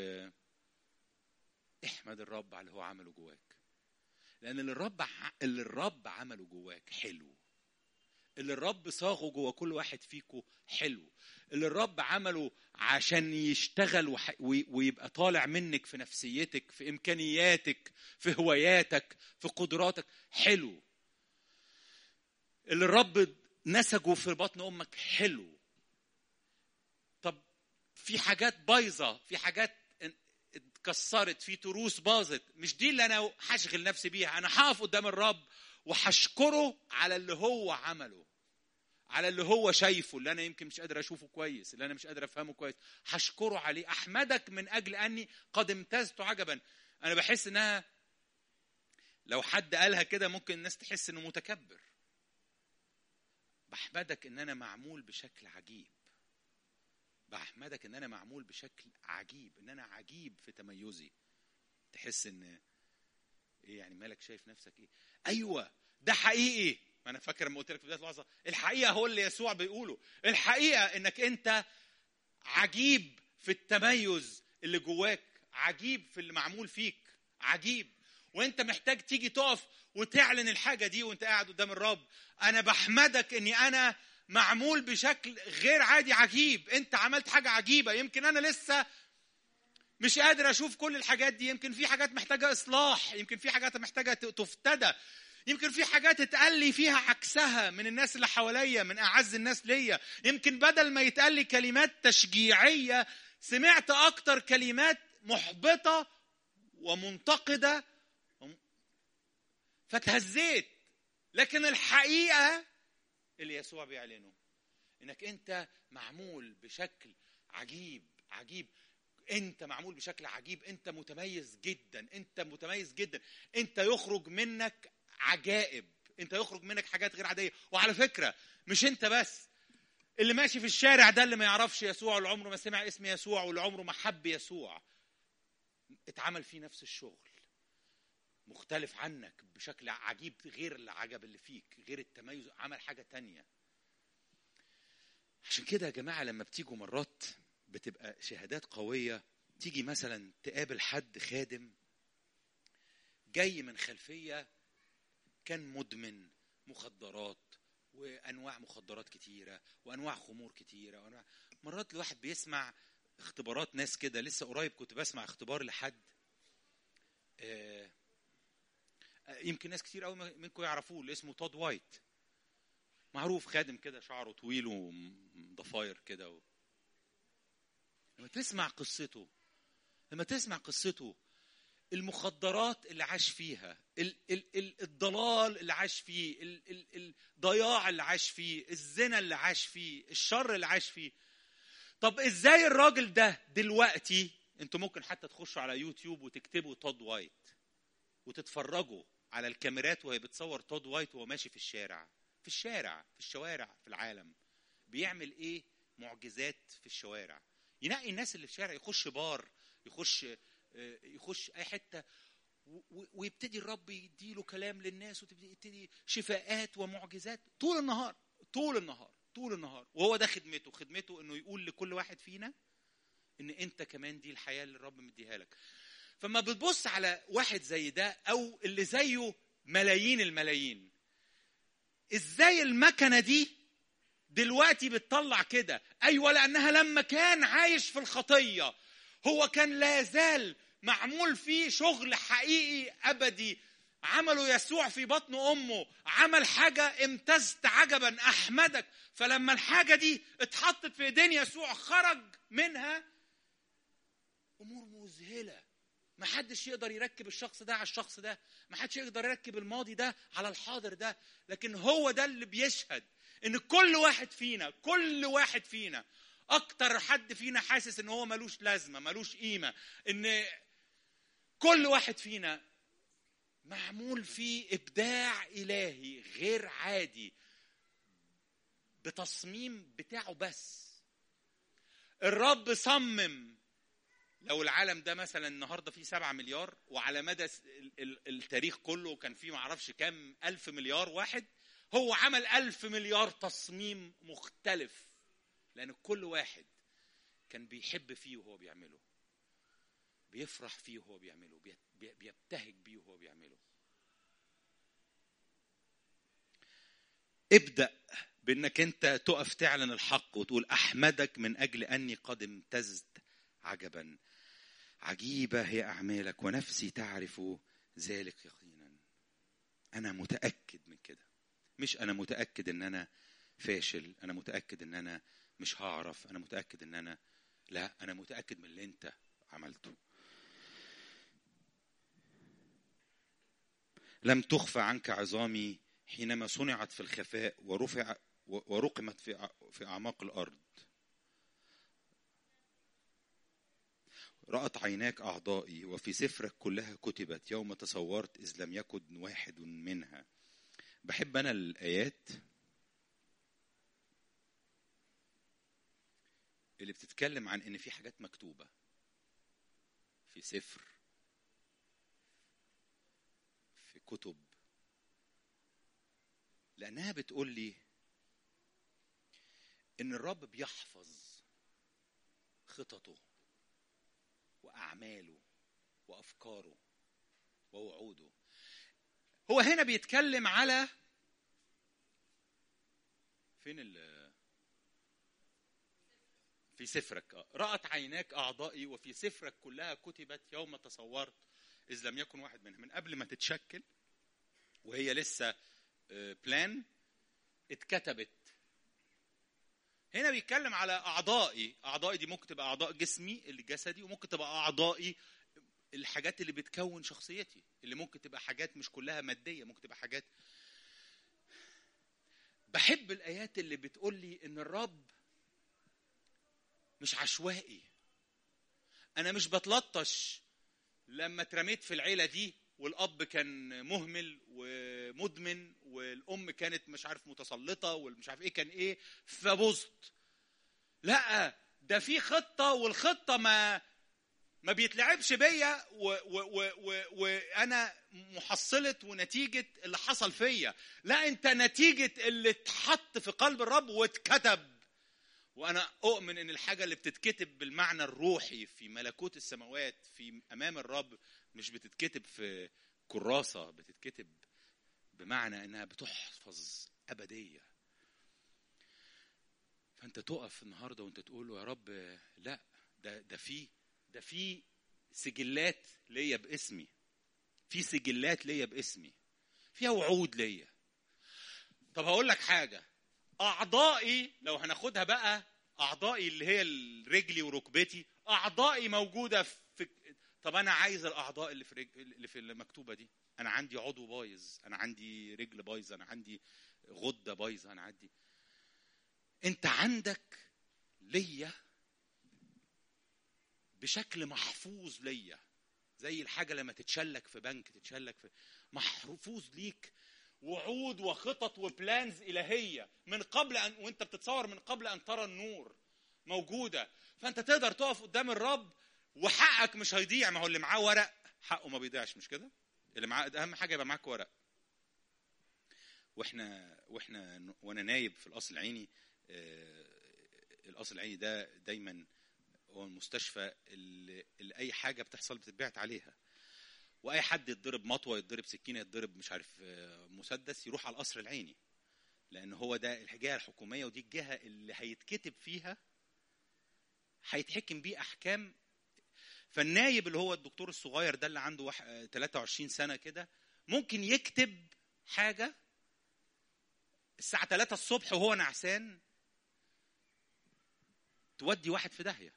احمد الرب على اللي هو عمله جواك لان اللي الرب اللي الرب عمله جواك حلو اللي الرب صاغه جوا كل واحد فيكم حلو اللي الرب عمله عشان يشتغل وح... ويبقى طالع منك في نفسيتك في امكانياتك في هواياتك في قدراتك حلو اللي الرب نسجه في بطن امك حلو طب في حاجات بايظه في حاجات اتكسرت في تروس باظت مش دي اللي انا هشغل نفسي بيها انا هقف قدام الرب وهشكره على اللي هو عمله على اللي هو شايفه اللي انا يمكن مش قادر اشوفه كويس اللي انا مش قادر افهمه كويس هشكره عليه احمدك من اجل اني قد امتزت عجبا انا بحس انها لو حد قالها كده ممكن الناس تحس انه متكبر بحمدك ان انا معمول بشكل عجيب بحمدك ان انا معمول بشكل عجيب ان انا عجيب في تميزي تحس ان ايه يعني مالك شايف نفسك ايه ايوه ده حقيقي ما انا فاكر لما قلت لك في بدايه الوعظه الحقيقه هو اللي يسوع بيقوله الحقيقه انك انت عجيب في التميز اللي جواك عجيب في اللي معمول فيك عجيب وانت محتاج تيجي تقف وتعلن الحاجه دي وانت قاعد قدام الرب انا بحمدك اني انا معمول بشكل غير عادي عجيب انت عملت حاجه عجيبه يمكن انا لسه مش قادر اشوف كل الحاجات دي يمكن في حاجات محتاجه اصلاح يمكن في حاجات محتاجه تفتدى يمكن في حاجات اتقال لي فيها عكسها من الناس اللي حواليا من اعز الناس ليا يمكن بدل ما يتقال لي كلمات تشجيعيه سمعت اكتر كلمات محبطه ومنتقده فتهزيت لكن الحقيقه اللي يسوع بيعلنه انك انت معمول بشكل عجيب عجيب انت معمول بشكل عجيب انت متميز جدا انت متميز جدا انت يخرج منك عجائب انت يخرج منك حاجات غير عاديه وعلى فكره مش انت بس اللي ماشي في الشارع ده اللي ما يعرفش يسوع واللي عمره ما سمع اسم يسوع واللي عمره ما حب يسوع اتعمل فيه نفس الشغل مختلف عنك بشكل عجيب غير العجب اللي فيك غير التميز عمل حاجه تانية عشان كده يا جماعه لما بتيجوا مرات بتبقى شهادات قويه تيجي مثلا تقابل حد خادم جاي من خلفيه كان مدمن مخدرات وانواع مخدرات كتيره وانواع خمور كتيره وانواع مرات الواحد بيسمع اختبارات ناس كده لسه قريب كنت بسمع اختبار لحد آه يمكن ناس كتير قوي منكم يعرفوه اللي اسمه تود وايت معروف خادم كده شعره طويل وضفاير كده و... لما تسمع قصته لما تسمع قصته المخدرات اللي عاش فيها ال ال ال الضلال اللي عاش فيه ال ال الضياع اللي عاش فيه الزنا اللي عاش فيه الشر اللي عاش فيه طب ازاي الراجل ده دلوقتي انتوا ممكن حتى تخشوا على يوتيوب وتكتبوا تود وايت وتتفرجوا على الكاميرات وهي بتصور تود وايت وهو ماشي في الشارع في الشارع في الشوارع في العالم بيعمل ايه معجزات في الشوارع ينقي الناس اللي في الشارع يخش بار يخش يخش اي حته ويبتدي الرب يديله كلام للناس وتبتدي شفاءات ومعجزات طول النهار طول النهار طول النهار وهو ده خدمته خدمته انه يقول لكل واحد فينا ان انت كمان دي الحياه اللي الرب مديها لك فما بتبص على واحد زي ده او اللي زيه ملايين الملايين ازاي المكنه دي دلوقتي بتطلع كده ايوه لانها لما كان عايش في الخطيه هو كان لا يزال معمول فيه شغل حقيقي ابدي عمله يسوع في بطن امه عمل حاجه امتزت عجبا احمدك فلما الحاجه دي اتحطت في ايدين يسوع خرج منها امور مذهله ما حدش يقدر يركب الشخص ده على الشخص ده ما حدش يقدر يركب الماضي ده على الحاضر ده لكن هو ده اللي بيشهد ان كل واحد فينا كل واحد فينا اكتر حد فينا حاسس ان هو ملوش لازمه ملوش قيمه ان كل واحد فينا معمول فيه ابداع الهي غير عادي بتصميم بتاعه بس الرب صمم لو العالم ده مثلا النهارده فيه سبعة مليار وعلى مدى التاريخ كله كان فيه معرفش كام ألف مليار واحد هو عمل ألف مليار تصميم مختلف لأن كل واحد كان بيحب فيه وهو بيعمله بيفرح فيه وهو بيعمله بيبتهج بيه وهو بيعمله ابدأ بانك انت تقف تعلن الحق وتقول احمدك من اجل اني قد امتزت عجبا عجيبه هي اعمالك ونفسي تعرف ذلك يقينا انا متاكد من كده مش انا متاكد ان انا فاشل انا متاكد ان انا مش هعرف انا متاكد ان انا لا انا متاكد من اللي انت عملته لم تخفى عنك عظامي حينما صنعت في الخفاء ورفع و- ورقمت في أع- في اعماق الارض رأت عيناك أعضائي وفي سفرك كلها كتبت يوم تصورت إذ لم يكن واحد منها بحب أنا الآيات اللي بتتكلم عن إن في حاجات مكتوبة في سفر في كتب لأنها بتقول لي إن الرب بيحفظ خططه واعماله وافكاره ووعوده هو هنا بيتكلم على فين ال في سفرك آه. رأت عيناك أعضائي وفي سفرك كلها كتبت يوم تصورت إذ لم يكن واحد منها من قبل ما تتشكل وهي لسه بلان اتكتبت هنا بيتكلم على اعضائي اعضائي دي ممكن تبقى اعضاء جسمي الجسدي وممكن تبقى اعضائي الحاجات اللي بتكون شخصيتي اللي ممكن تبقى حاجات مش كلها ماديه ممكن تبقى حاجات بحب الايات اللي بتقول لي ان الرب مش عشوائي انا مش بتلطش لما اترميت في العيله دي والاب كان مهمل ومدمن والام كانت مش عارف متسلطه والمش عارف ايه كان ايه فبزت لا ده في خطه والخطه ما ما بيتلعبش بيا وانا محصله ونتيجه اللي حصل فيا لا انت نتيجه اللي اتحط في قلب الرب واتكتب وانا اؤمن ان الحاجه اللي بتتكتب بالمعنى الروحي في ملكوت السماوات في امام الرب مش بتتكتب في كراسه بتتكتب بمعنى انها بتحفظ ابديه فانت تقف النهارده وانت تقول له يا رب لا ده ده في ده في سجلات ليا باسمي في سجلات ليا باسمي فيها وعود ليا طب هقول لك حاجه اعضائي لو هناخدها بقى اعضائي اللي هي رجلي وركبتي اعضائي موجوده في طب انا عايز الاعضاء اللي في رج... اللي في المكتوبه دي انا عندي عضو بايظ انا عندي رجل بايظه انا عندي غده بايظه انا عندي انت عندك ليا بشكل محفوظ ليا زي الحاجه لما تتشلك في بنك تتشلك في محفوظ ليك وعود وخطط وبلانز الهيه من قبل ان وانت بتتصور من قبل ان ترى النور موجوده فانت تقدر تقف قدام الرب وحقك مش هيضيع ما هو اللي معاه ورق حقه ما بيضيعش مش كده اللي معاه اهم حاجه يبقى معاك ورق واحنا واحنا وانا نايب في القصر العيني آه القصر العيني ده دايما هو المستشفى اللي, اللي اي حاجه بتحصل بتتبعت عليها واي حد يتضرب مطوه يتضرب سكينه يتضرب مش عارف مسدس يروح على القصر العيني لان هو ده الجهه الحكوميه ودي الجهه اللي هيتكتب فيها هيتحكم بيه احكام فالنايب اللي هو الدكتور الصغير ده اللي عنده 23 سنه كده ممكن يكتب حاجه الساعه 3 الصبح وهو نعسان تودي واحد في داهيه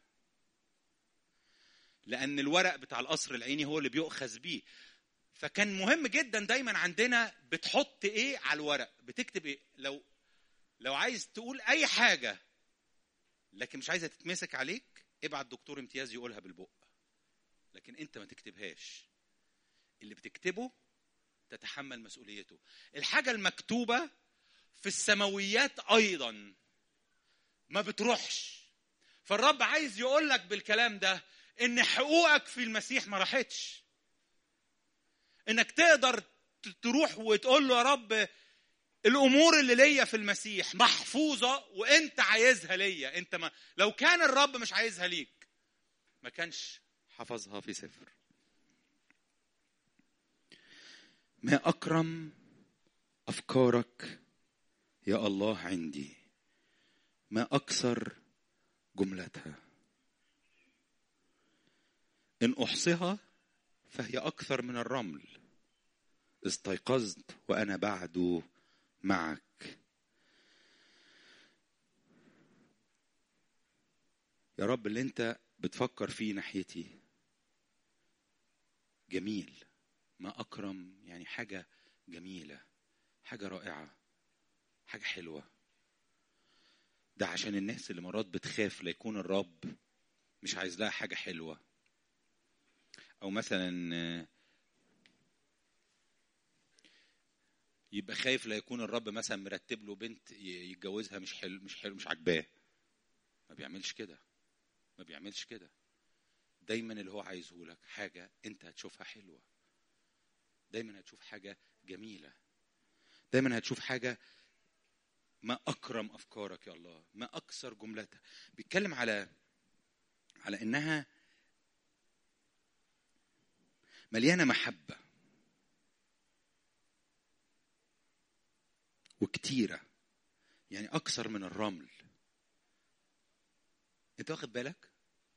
لان الورق بتاع القصر العيني هو اللي بيؤخذ بيه فكان مهم جدا دايما عندنا بتحط ايه على الورق بتكتب ايه لو لو عايز تقول اي حاجه لكن مش عايزه تتمسك عليك ابعت دكتور امتياز يقولها بالبق لكن انت ما تكتبهاش اللي بتكتبه تتحمل مسؤوليته الحاجه المكتوبه في السماويات ايضا ما بتروحش فالرب عايز يقول لك بالكلام ده ان حقوقك في المسيح ما راحتش انك تقدر تروح وتقول له يا رب الامور اللي ليا في المسيح محفوظه وانت عايزها ليا انت ما لو كان الرب مش عايزها ليك ما كانش حفظها في سفر ما اكرم افكارك يا الله عندي ما اكثر جملتها إن أحصها فهي أكثر من الرمل استيقظت وأنا بعد معك يا رب اللي أنت بتفكر فيه ناحيتي جميل ما أكرم يعني حاجة جميلة حاجة رائعة حاجة حلوة ده عشان الناس اللي مرات بتخاف ليكون الرب مش عايز لها حاجه حلوه او مثلا آه، يبقى خايف لا يكون الرب مثلا مرتب له بنت ي- يتجوزها مش حلو مش حلو مش عاجباه ما بيعملش كده ما بيعملش كده دايما اللي هو عايزه لك حاجه انت هتشوفها حلوه دايما هتشوف حاجه جميله دايما هتشوف حاجه ما اكرم افكارك يا الله ما اكثر جملتها بيتكلم على على انها مليانه محبه وكتيره يعني اكثر من الرمل انت واخد بالك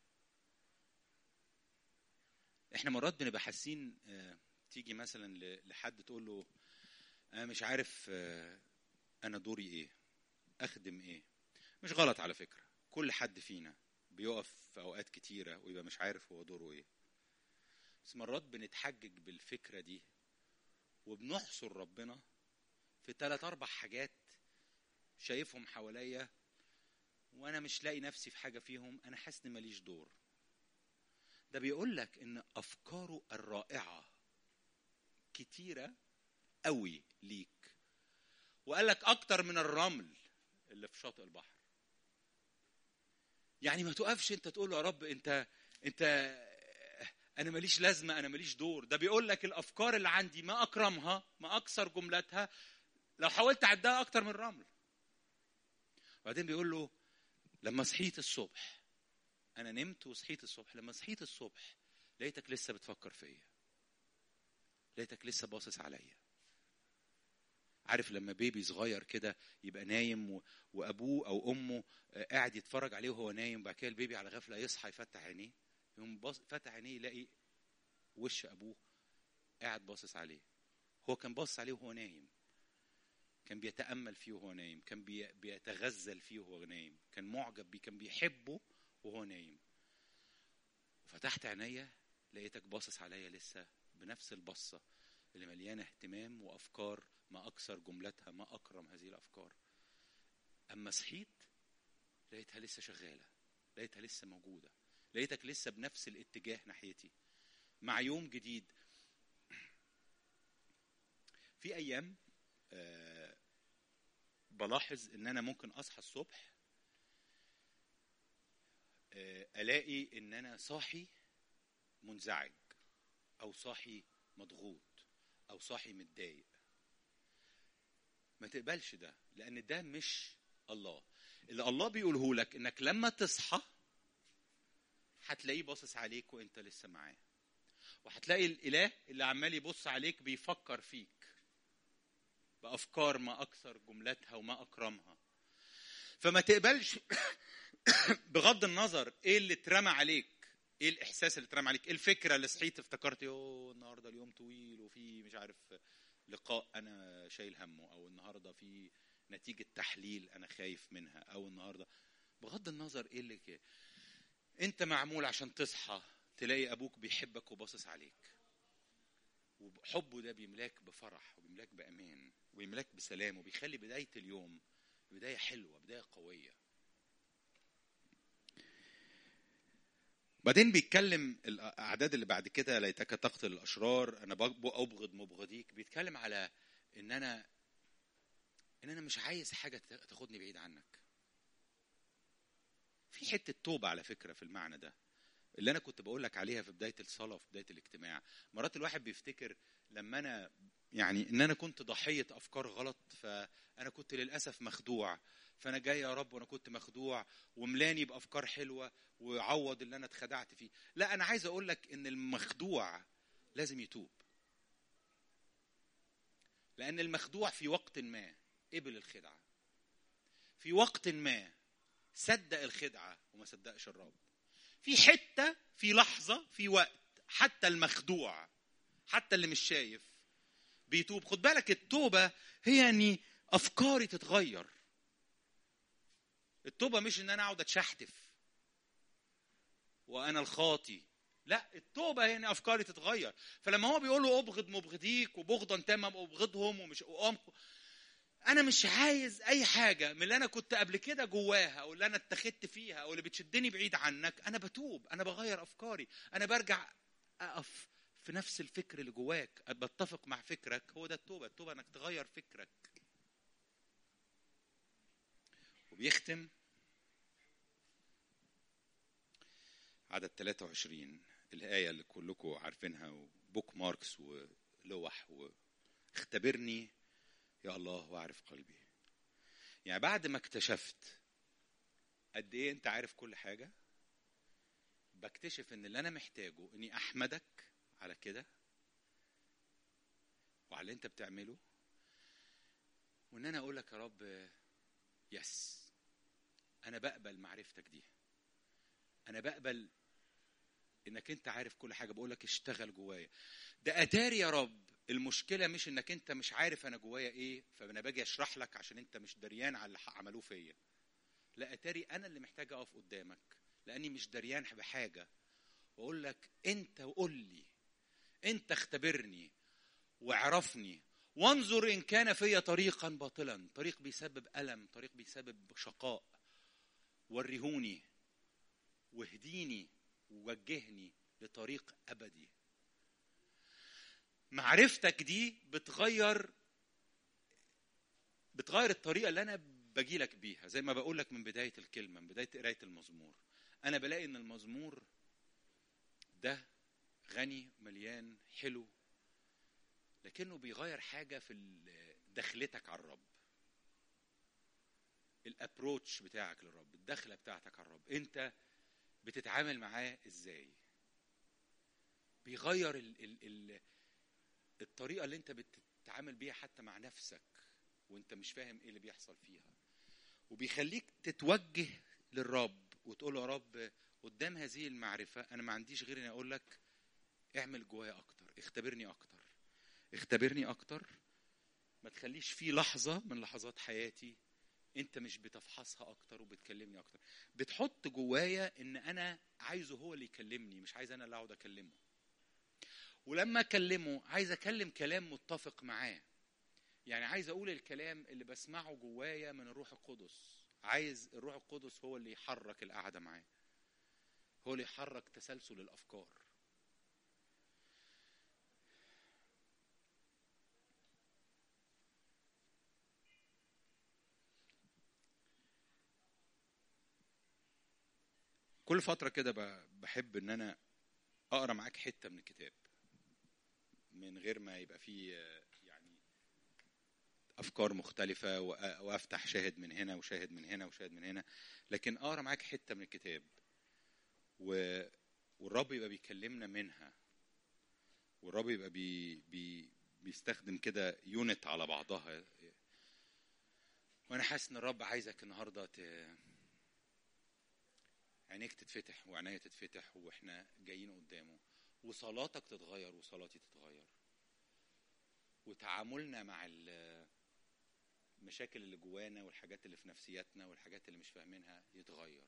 احنا مرات بنبقى حاسين آه، تيجي مثلا ل- لحد تقول له انا مش عارف آه، انا دوري ايه اخدم ايه مش غلط على فكره كل حد فينا بيقف في اوقات كتيره ويبقى مش عارف هو دوره ايه بس مرات بنتحجج بالفكره دي وبنحصر ربنا في ثلاث اربع حاجات شايفهم حواليا وانا مش لاقي نفسي في حاجه فيهم انا حاسس ان ماليش دور ده بيقول لك ان افكاره الرائعه كتيره قوي ليك وقال لك اكتر من الرمل اللي في شاطئ البحر يعني ما تقفش انت تقول له يا رب انت انت انا ماليش لازمه انا ماليش دور ده بيقول لك الافكار اللي عندي ما اكرمها ما اكثر جملتها لو حاولت اعدها اكتر من الرمل وبعدين بيقول له لما صحيت الصبح انا نمت وصحيت الصبح لما صحيت الصبح لقيتك لسه بتفكر فيا لقيتك لسه باصص عليا عارف لما بيبي صغير كده يبقى نايم و... وابوه او امه آه، قاعد يتفرج عليه وهو نايم وبعد كده البيبي على غفله يصحى يفتح عينيه يقوم باص... فتح عينيه يلاقي وش ابوه قاعد باصص عليه هو كان باصص عليه وهو نايم كان بيتامل فيه وهو نايم كان بي... بيتغزل فيه وهو نايم كان معجب بيه كان بيحبه وهو نايم وفتحت عينيا لقيتك باصص عليا لسه بنفس البصه اللي مليانه اهتمام وافكار ما اكثر جملتها ما اكرم هذه الافكار اما صحيت لقيتها لسه شغاله لقيتها لسه موجوده لقيتك لسه بنفس الاتجاه ناحيتي مع يوم جديد في ايام آه، بلاحظ ان انا ممكن اصحى الصبح آه، الاقي ان انا صاحي منزعج او صاحي مضغوط او صاحي متضايق ما تقبلش ده لان ده مش الله اللي الله بيقوله لك انك لما تصحى هتلاقيه باصص عليك وانت لسه معاه وهتلاقي الاله اللي عمال يبص عليك بيفكر فيك بافكار ما اكثر جملتها وما اكرمها فما تقبلش بغض النظر ايه اللي اترمى عليك ايه الاحساس اللي اترمى عليك ايه الفكره اللي صحيت افتكرت يوه النهارده اليوم طويل وفي مش عارف لقاء انا شايل همه او النهارده في نتيجه تحليل انا خايف منها او النهارده بغض النظر ايه اللي كده انت معمول عشان تصحى تلاقي ابوك بيحبك وباصص عليك وحبه ده بيملاك بفرح وبيملاك بامان وبيملاك بسلام وبيخلي بدايه اليوم بدايه حلوه بدايه قويه بعدين بيتكلم الاعداد اللي بعد كده ليتك تقتل الاشرار انا بغ- ابغض مبغضيك بيتكلم على ان انا ان انا مش عايز حاجه ت- تاخدني بعيد عنك في حته توبه على فكره في المعنى ده اللي انا كنت بقول لك عليها في بدايه الصلاه وفي بدايه الاجتماع مرات الواحد بيفتكر لما انا يعني ان انا كنت ضحيه افكار غلط فانا كنت للاسف مخدوع فانا جاي يا رب وانا كنت مخدوع وملاني بافكار حلوه وعوض اللي انا اتخدعت فيه لا انا عايز اقول لك ان المخدوع لازم يتوب لان المخدوع في وقت ما قبل الخدعه في وقت ما صدق الخدعه وما صدقش الرب في حته في لحظه في وقت حتى المخدوع حتى اللي مش شايف بيتوب خد بالك التوبه هي اني افكاري تتغير التوبه مش ان انا اقعد اتشحتف وانا الخاطي لا التوبه هي ان افكاري تتغير فلما هو بيقول له ابغض مبغضيك وبغضا تاما ابغضهم ومش أقام انا مش عايز اي حاجه من اللي انا كنت قبل كده جواها او اللي انا اتخذت فيها او اللي بتشدني بعيد عنك انا بتوب انا بغير افكاري انا برجع اقف في نفس الفكر اللي جواك بتفق مع فكرك هو ده التوبه التوبه انك تغير فكرك وبيختم عدد 23 الآية اللي كلكم عارفينها وبوك ماركس ولوح واختبرني يا الله واعرف قلبي يعني بعد ما اكتشفت قد ايه انت عارف كل حاجة بكتشف ان اللي انا محتاجه اني احمدك على كده وعلى اللي انت بتعمله وان انا اقول لك يا رب يس انا بقبل معرفتك دي انا بقبل انك انت عارف كل حاجه بقول لك اشتغل جوايا ده اتاري يا رب المشكله مش انك انت مش عارف انا جوايا ايه فانا باجي اشرح لك عشان انت مش دريان على اللي عملوه فيا لا اتاري انا اللي محتاج اقف قدامك لاني مش دريان بحاجه واقول لك انت وقول لي انت اختبرني واعرفني وانظر ان كان في طريقا باطلا طريق بيسبب الم طريق بيسبب شقاء وريهوني واهديني ووجهني لطريق ابدي معرفتك دي بتغير بتغير الطريقه اللي انا باجي لك بيها زي ما بقول لك من بدايه الكلمه من بدايه قرايه المزمور انا بلاقي ان المزمور ده غني مليان حلو لكنه بيغير حاجه في دخلتك على الرب الابروتش بتاعك للرب الدخله بتاعتك على الرب انت بتتعامل معاه ازاي بيغير ال ال ال الطريقه اللي انت بتتعامل بيها حتى مع نفسك وانت مش فاهم ايه اللي بيحصل فيها وبيخليك تتوجه للرب وتقول يا رب قدام هذه المعرفه انا ما عنديش غير اني اقول لك اعمل جوايا اكتر اختبرني اكتر اختبرني اكتر ما تخليش في لحظه من لحظات حياتي انت مش بتفحصها اكتر وبتكلمني اكتر بتحط جوايا ان انا عايزه هو اللي يكلمني مش عايز انا اللي اقعد اكلمه ولما اكلمه عايز اكلم كلام متفق معاه يعني عايز اقول الكلام اللي بسمعه جوايا من الروح القدس عايز الروح القدس هو اللي يحرك القعده معاه هو اللي يحرك تسلسل الافكار كل فترة كده بحب إن أنا أقرأ معاك حتة من الكتاب من غير ما يبقى فيه يعني أفكار مختلفة وأفتح شاهد من هنا وشاهد من هنا وشاهد من هنا لكن أقرأ معاك حتة من الكتاب و... والرب يبقى بيكلمنا منها والرب يبقى بي... بي... بيستخدم كده يونت على بعضها وأنا حاسس إن الرب عايزك النهاردة ت... عينيك تتفتح وعناية تتفتح واحنا جايين قدامه وصلاتك تتغير وصلاتي تتغير وتعاملنا مع المشاكل اللي جوانا والحاجات اللي في نفسياتنا والحاجات اللي مش فاهمينها يتغير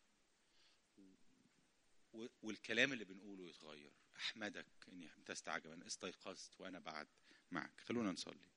والكلام اللي بنقوله يتغير احمدك اني امتزت عجبا استيقظت وانا بعد معك خلونا نصلي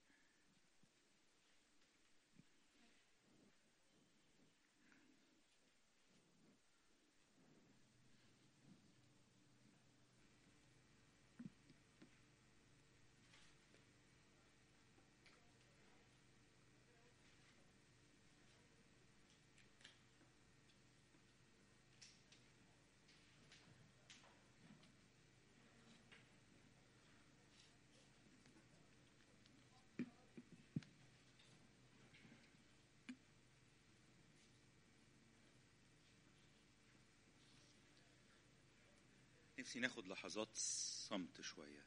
نفسي ناخد لحظات صمت شوية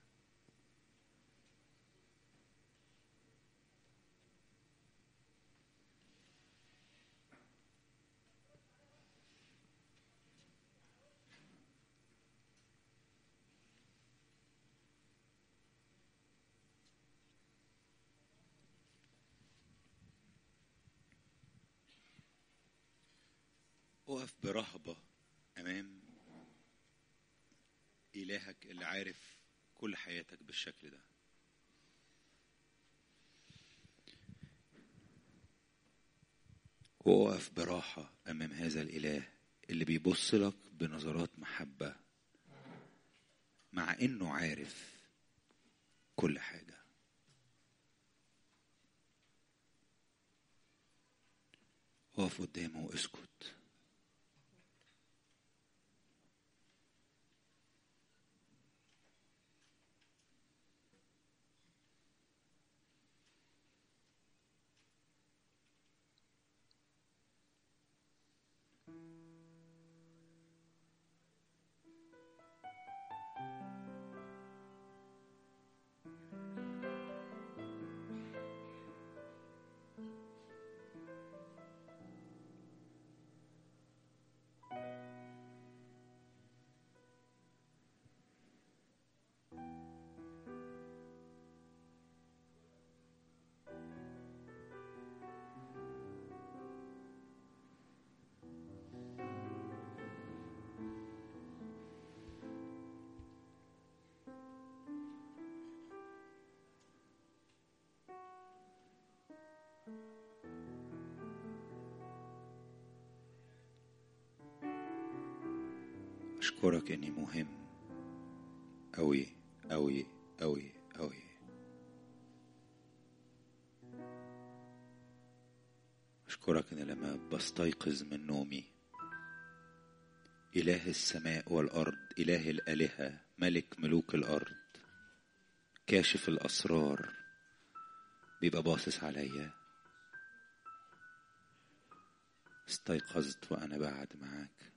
اقف برهبة أمام إلهك اللي عارف كل حياتك بالشكل ده وقف براحة أمام هذا الإله اللي بيبص لك بنظرات محبة مع إنه عارف كل حاجة اقف قدامه واسكت أشكرك إني مهم أوي أوي أوي أوي أشكرك إن لما بستيقظ من نومي إله السماء والأرض إله الآلهة ملك ملوك الأرض كاشف الأسرار بيبقى باصص عليا استيقظت وأنا بعد معاك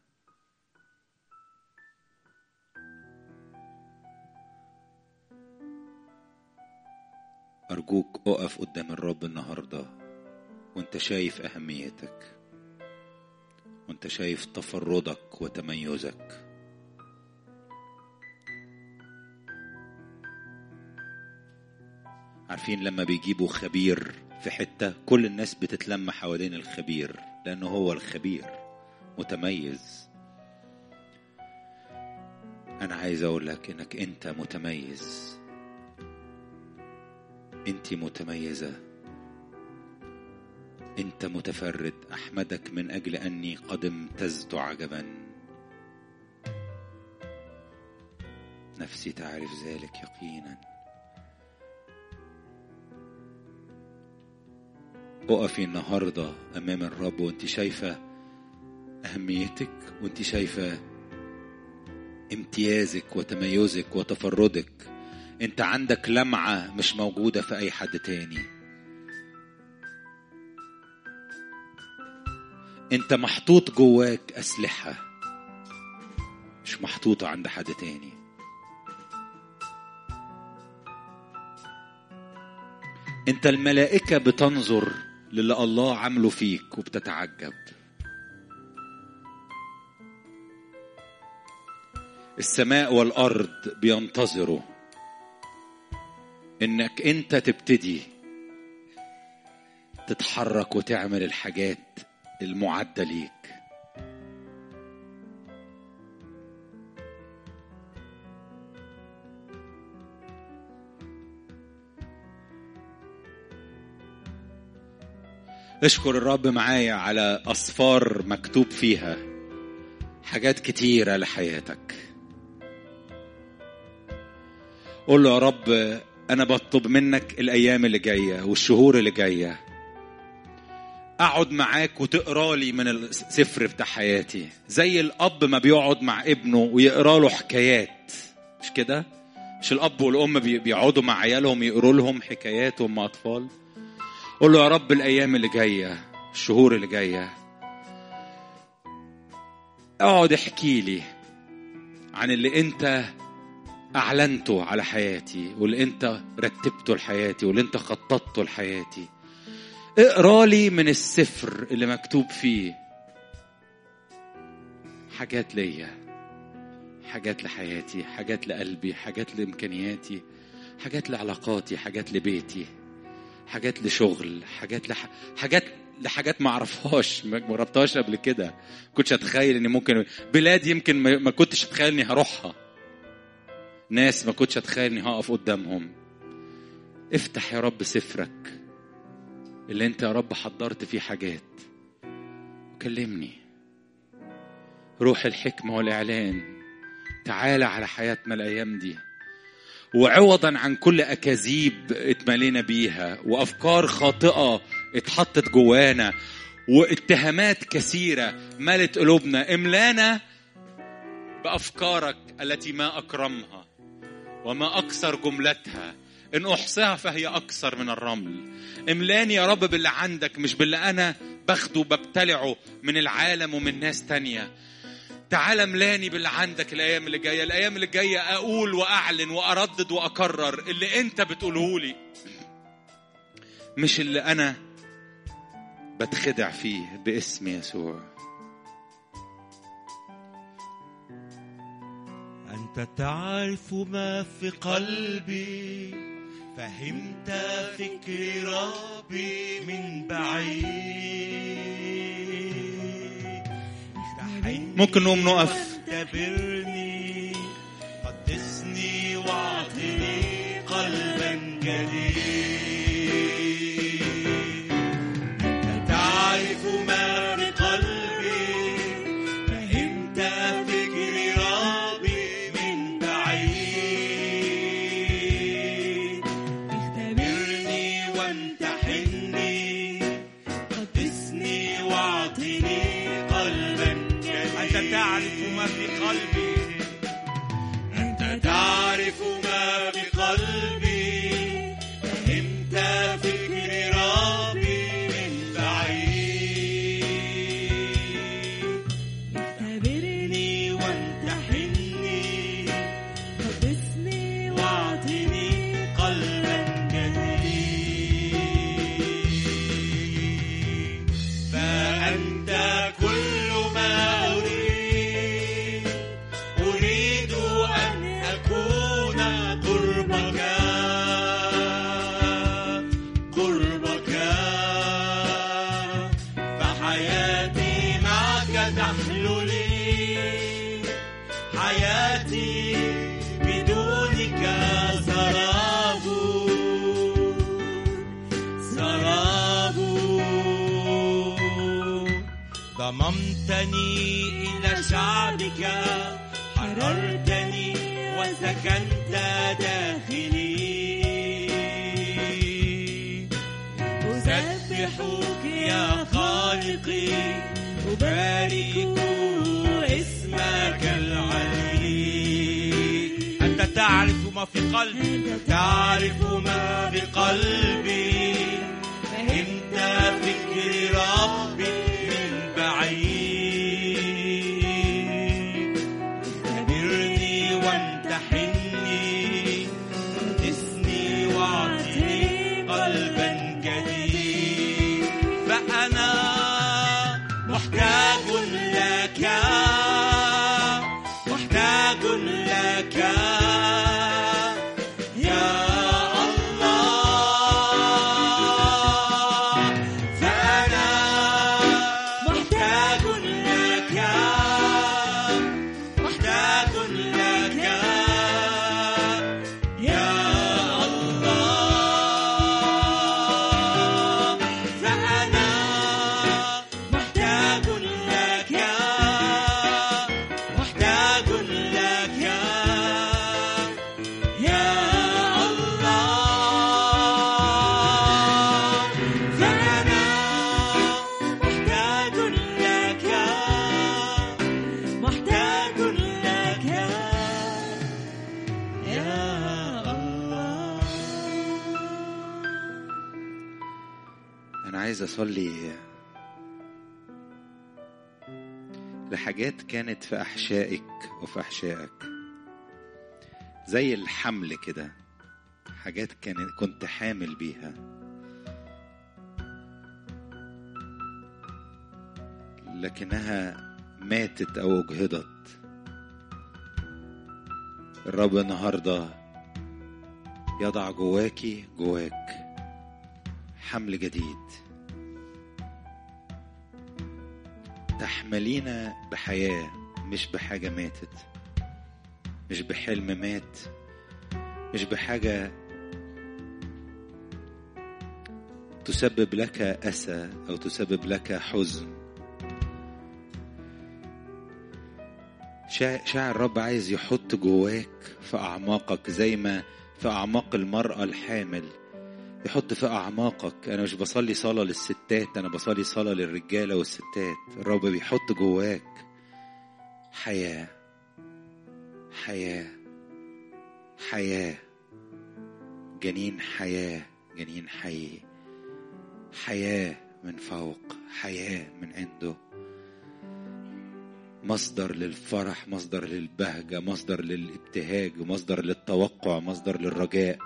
أرجوك أقف قدام الرب النهاردة وأنت شايف أهميتك وأنت شايف تفردك وتميزك عارفين لما بيجيبوا خبير في حتة كل الناس بتتلم حوالين الخبير لأنه هو الخبير متميز أنا عايز أقول لك إنك أنت متميز انت متميزه انت متفرد احمدك من اجل اني قد امتزت عجبا نفسي تعرف ذلك يقينا اقفي النهارده امام الرب وانت شايفه اهميتك وانت شايفه امتيازك وتميزك وتفردك انت عندك لمعة مش موجودة في اي حد تاني انت محطوط جواك اسلحة مش محطوطة عند حد تاني انت الملائكة بتنظر للي الله عمله فيك وبتتعجب السماء والارض بينتظروا انك انت تبتدي تتحرك وتعمل الحاجات المعدة ليك اشكر الرب معايا على أصفار مكتوب فيها حاجات كتيرة لحياتك قول له يا رب أنا بطلب منك الأيام اللي جاية والشهور اللي جاية أقعد معاك وتقرا لي من السفر بتاع حياتي زي الأب ما بيقعد مع ابنه ويقرا له حكايات مش كده؟ مش الأب والأم بيقعدوا مع عيالهم يقروا لهم حكايات وهم أطفال قول له يا رب الأيام اللي جاية الشهور اللي جاية اقعد احكي لي عن اللي انت اعلنته على حياتي واللي انت رتبته لحياتي واللي انت خططته لحياتي اقرا لي من السفر اللي مكتوب فيه حاجات ليا حاجات لحياتي حاجات لقلبي حاجات لامكانياتي حاجات لعلاقاتي حاجات لبيتي حاجات لشغل حاجات لح... حاجات لحاجات ما اعرفهاش ما جربتهاش قبل كده كنتش اتخيل اني ممكن بلاد يمكن ما كنتش اتخيل اني هروحها ناس ما كنتش اتخيل اني هقف قدامهم افتح يا رب سفرك اللي انت يا رب حضرت فيه حاجات كلمني روح الحكمة والإعلان تعالى على حياتنا الأيام دي وعوضا عن كل أكاذيب اتملينا بيها وأفكار خاطئة اتحطت جوانا واتهامات كثيرة ملت قلوبنا املانا بأفكارك التي ما أكرمها وما أكثر جملتها إن أحصيها فهي أكثر من الرمل املاني يا رب باللي عندك مش باللي أنا باخده ببتلعه من العالم ومن ناس تانية تعال املاني باللي عندك الايام اللي جايه الايام اللي جايه اقول واعلن واردد واكرر اللي انت بتقوله لي مش اللي انا بتخدع فيه باسم يسوع أنت تعرف ما في قلبي فهمت فكر ربي من بعيد افتحني ممكن نقوم نقف واختبرني قدسني واعطني قلبا جديد أنت تعرف ما في قلبي فهمت فكر ربي من بعيد اختبرني وامتحني قدسني واعطني قلبا جديد أنت تعرف ما في قلبي أنت تعرف ما في قلبي فهمت فكر ربي من بعيد اختبرني وامتحني قدسني واعطني قلبا جديد فأنت كل ما أريد أريد أن أكون قربك قربك فحياتي معك تحلو لي حياتي بدونك سراب سراب ضممتني إلى شعبك حررتني وسكنت داخلي أسبحك يا خالقي أبارك اسمك العلي أنت تعرف ما في قلبي تعرف ما في قلبي فهمت فكر ربي من بعيد اختبرني وامتحني قدسني واعطني قلبا جديد فأنا محتاج لك محتاج لك يا الله فأنا محتاج لك محتاج لك يا الله فأنا محتاج لك محتاج لك يا الله فأنا محتاج لك محتاج لك يا الله أنا عايز أصلي لحاجات كانت في أحشائك وفي أحشائك زي الحمل كده حاجات كانت كنت حامل بيها لكنها ماتت أو أجهضت الرب النهارده يضع جواكي جواك حمل جديد تحملين بحياة مش بحاجة ماتت مش بحلم مات مش بحاجة تسبب لك أسى أو تسبب لك حزن شا- شاعر الرب عايز يحط جواك في أعماقك زي ما في أعماق المرأة الحامل يحط في أعماقك أنا مش بصلي صلاة للستات أنا بصلي صلاة للرجالة والستات الرب بيحط جواك حياة حياة حياة جنين حياة جنين حي حياة من فوق حياة من عنده مصدر للفرح مصدر للبهجة مصدر للابتهاج مصدر للتوقع مصدر للرجاء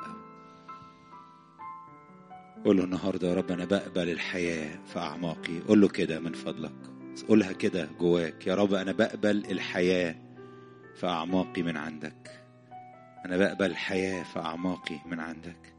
قول له النهاردة يا رب أنا بقبل الحياة في أعماقي قول له كده من فضلك قولها كده جواك يا رب أنا بقبل الحياة في أعماقي من عندك أنا بقبل الحياة في أعماقي من عندك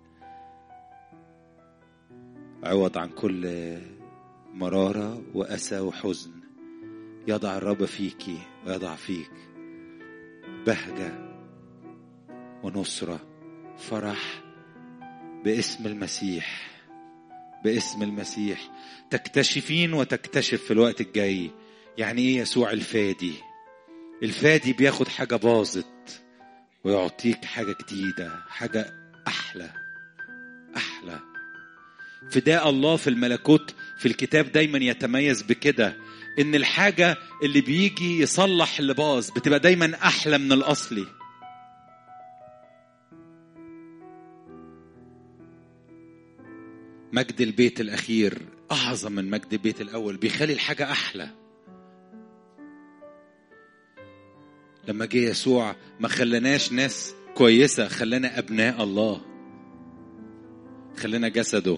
عوض عن كل مرارة وأسى وحزن يضع الرب فيكي ويضع فيك بهجة ونصرة فرح باسم المسيح باسم المسيح تكتشفين وتكتشف في الوقت الجاي يعني ايه يسوع الفادي الفادي بياخد حاجة باظت ويعطيك حاجة جديدة حاجة أحلى أحلى فداء الله في الملكوت في الكتاب دايما يتميز بكده ان الحاجة اللي بيجي يصلح اللي باظ بتبقى دايما احلى من الاصلي مجد البيت الاخير اعظم من مجد البيت الاول بيخلي الحاجة احلى لما جه يسوع ما خلناش ناس كويسة خلانا ابناء الله خلينا جسده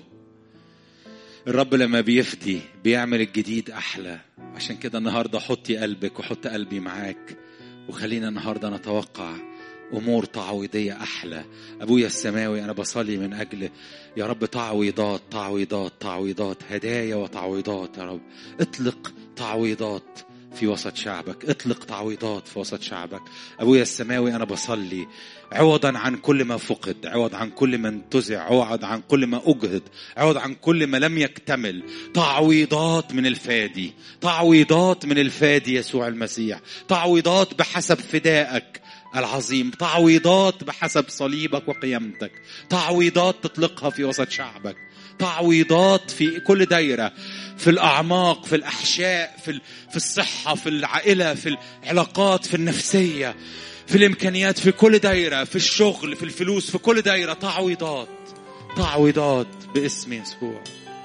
الرب لما بيفدي بيعمل الجديد احلى عشان كده النهارده حطي قلبك وحط قلبي معاك وخلينا النهارده نتوقع امور تعويضيه احلى ابويا السماوي انا بصلي من اجل يا رب تعويضات تعويضات تعويضات هدايا وتعويضات يا رب اطلق تعويضات في وسط شعبك اطلق تعويضات في وسط شعبك ابويا السماوي انا بصلي عوضا عن كل ما فقد عوض عن كل ما انتزع عوض عن كل ما اجهد عوض عن كل ما لم يكتمل تعويضات من الفادي تعويضات من الفادي يسوع المسيح تعويضات بحسب فدائك العظيم تعويضات بحسب صليبك وقيامتك تعويضات تطلقها في وسط شعبك تعويضات في كل دايرة في الأعماق في الأحشاء في ال- في الصحة في العائلة في العلاقات في النفسية في الإمكانيات في كل دايرة في الشغل في الفلوس في كل دايرة تعويضات تعويضات باسم يسوع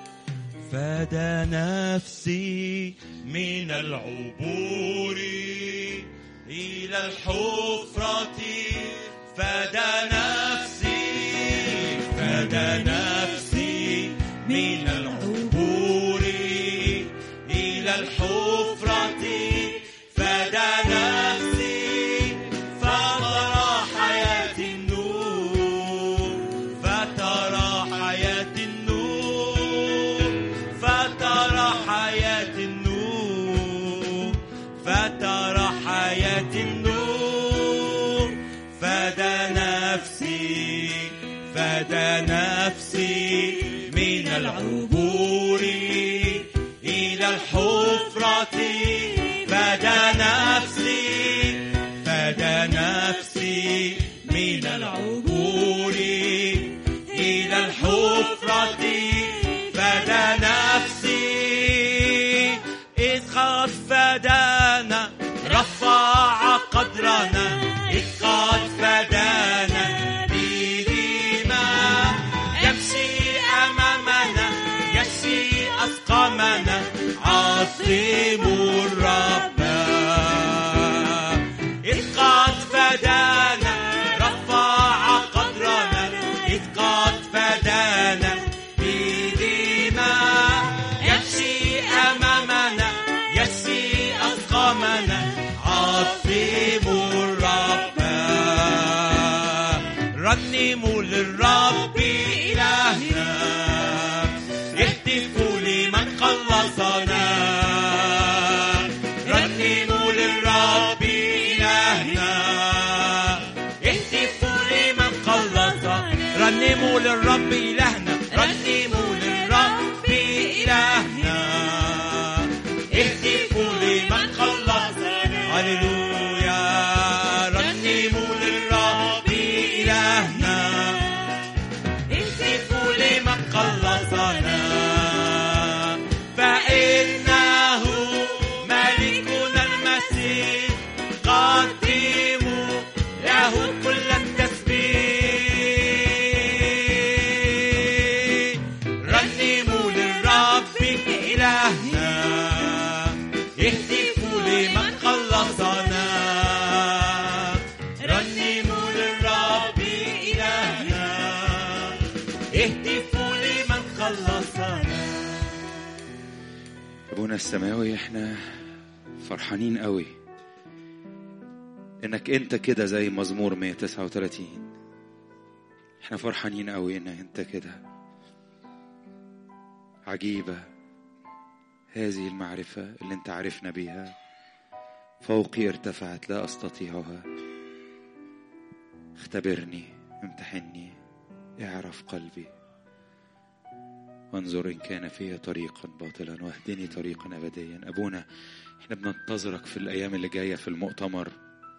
فدى نفسي من العبور إلى الحفرة فدى نفسي فدى نفسي من العبور إلى الحفرة فدى نفسي فترى حياة النور فترى حياة النور فترى حياة النور فترى حياة النور فدى نفسي فدى نفسي من العبور إلى الحفرة فدى نفسي فدى نفسي من العبور إلى الحفرة فدى نفسي إذ قد فدانا رفع قدرنا إذ قد فدانا بدماء يمشي أمامنا يشفي أسقامنا عظيم الرب إذ قد فدانا رفع قدرنا إذ قد فدانا بدماء يمشي أمامنا يشفي أسقامنا عظيم الرب رنموا للرب إلهنا اهتفوا لمن خلصنا رنموا للرب إلهنا اهتفوا لمن خلصنا رنموا للرب إلهنا رنموا للرب إلهنا اهتفوا لمن خلصنا هللويا ابونا السماوي احنا فرحانين قوي انك انت كده زي مزمور 139 احنا فرحانين قوي انك انت كده عجيبة هذه المعرفة اللي انت عرفنا بيها فوقي ارتفعت لا استطيعها اختبرني امتحني اعرف قلبي وانظر ان كان فيه طريقا باطلا واهدني طريقا ابديا ابونا احنا بننتظرك في الايام اللي جايه في المؤتمر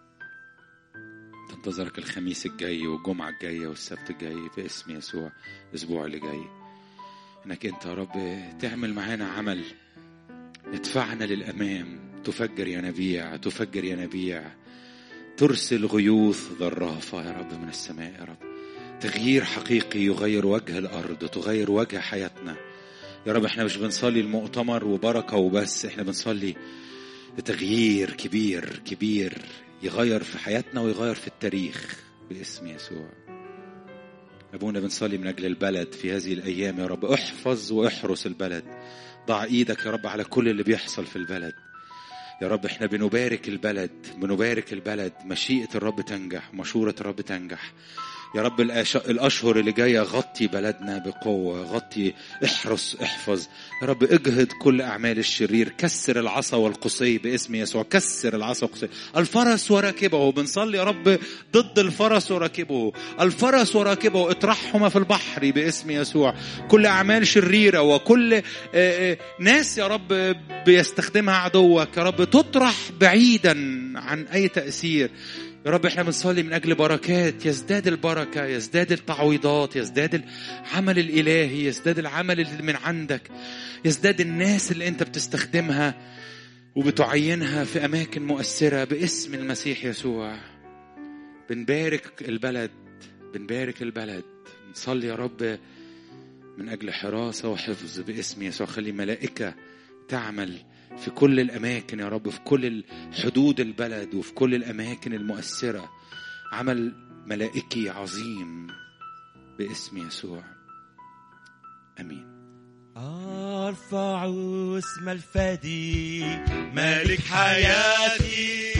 بننتظرك الخميس الجاي والجمعه الجايه والسبت الجاي باسم يسوع الاسبوع اللي جاي انك انت يا رب تعمل معانا عمل يدفعنا للامام تفجر ينابيع تفجر ينابيع ترسل غيوث ضرافه يا رب من السماء يا رب تغيير حقيقي يغير وجه الارض تغير وجه حياتنا يا رب احنا مش بنصلي المؤتمر وبركه وبس احنا بنصلي لتغيير كبير كبير يغير في حياتنا ويغير في التاريخ باسم يسوع ابونا بنصلي من اجل البلد في هذه الايام يا رب احفظ واحرس البلد ضع ايدك يا رب على كل اللي بيحصل في البلد يا رب احنا بنبارك البلد بنبارك البلد مشيئة الرب تنجح مشورة الرب تنجح يا رب الأش- الأشهر اللي جاية غطي بلدنا بقوة غطي احرس احفظ يا رب اجهد كل أعمال الشرير كسر العصا والقصي باسم يسوع كسر العصا والقصي الفرس وراكبه بنصلي يا رب ضد الفرس وراكبه الفرس وراكبه اطرحهما في البحر باسم يسوع كل أعمال شريرة وكل آه، آه، ناس يا رب بيستخدمها عدوك يا رب تطرح بعيدا عن أي تأثير يا رب احنا بنصلي من اجل بركات يزداد البركه يزداد التعويضات يزداد العمل الالهي يزداد العمل اللي من عندك يزداد الناس اللي انت بتستخدمها وبتعينها في اماكن مؤثره باسم المسيح يسوع بنبارك البلد بنبارك البلد نصلي يا رب من اجل حراسه وحفظ باسم يسوع خلي ملائكه تعمل في كل الأماكن يا رب في كل حدود البلد وفي كل الأماكن المؤثرة عمل ملائكي عظيم باسم يسوع أمين أرفع اسم الفادي ملك حياتي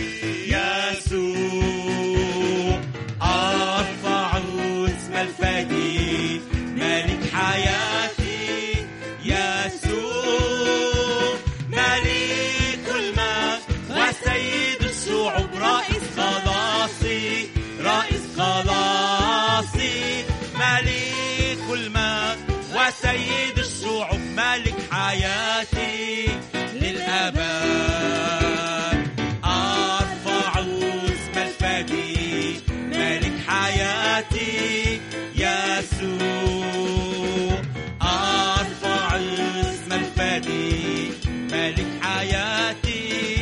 يسوع أرفع اسم الفادي ملك حياتي يسوع ملك المجد وسيد الشعوب رئيس خلاصي رئيس خلاصي ملك المجد وسيد الشعوب ملك حياتي للأبد أرفع اسم الفدي ملك حياتي يسوع أرفع اسم الفدي ملك حياتي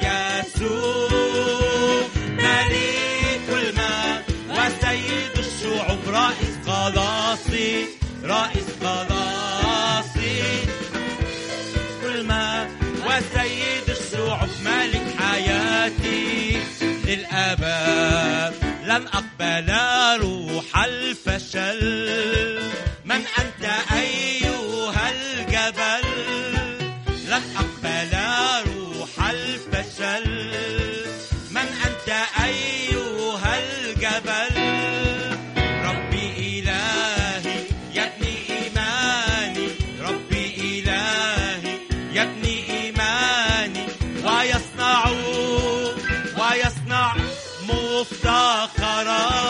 يسوع ملك المجد وسيد الشعوب رئيس خلاصي رئيس خلاصي كل ما وسيد الشعوب ملك حياتي للأبد لن أقبل روح الفشل من أنت أيها الجبل لن أقبل روح الفشل من أنت أيها الجبل ربي إلهي يبني إيماني ربي إلهي يبني إيماني ويصنع ويصنع مفتخرا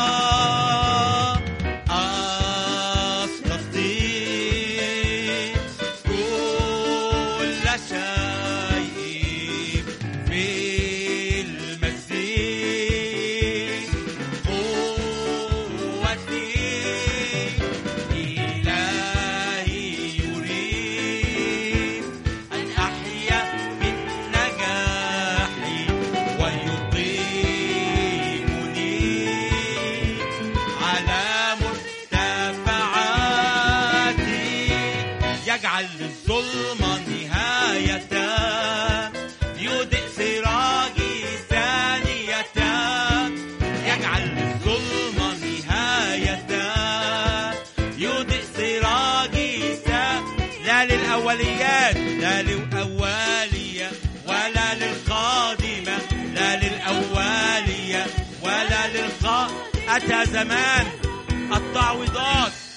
أستطيع كل شيء في المسيح قوتي إلهي يريد أن أحيا من نجاحي ويقيمني على مرتفعاتي يجعل للظلم نهاية يودئ سراجي ثانية يجعل للظلم نهاية يودئ سراجي ثانية لا للأوليات لا للأوليات أتى زمان التعويضات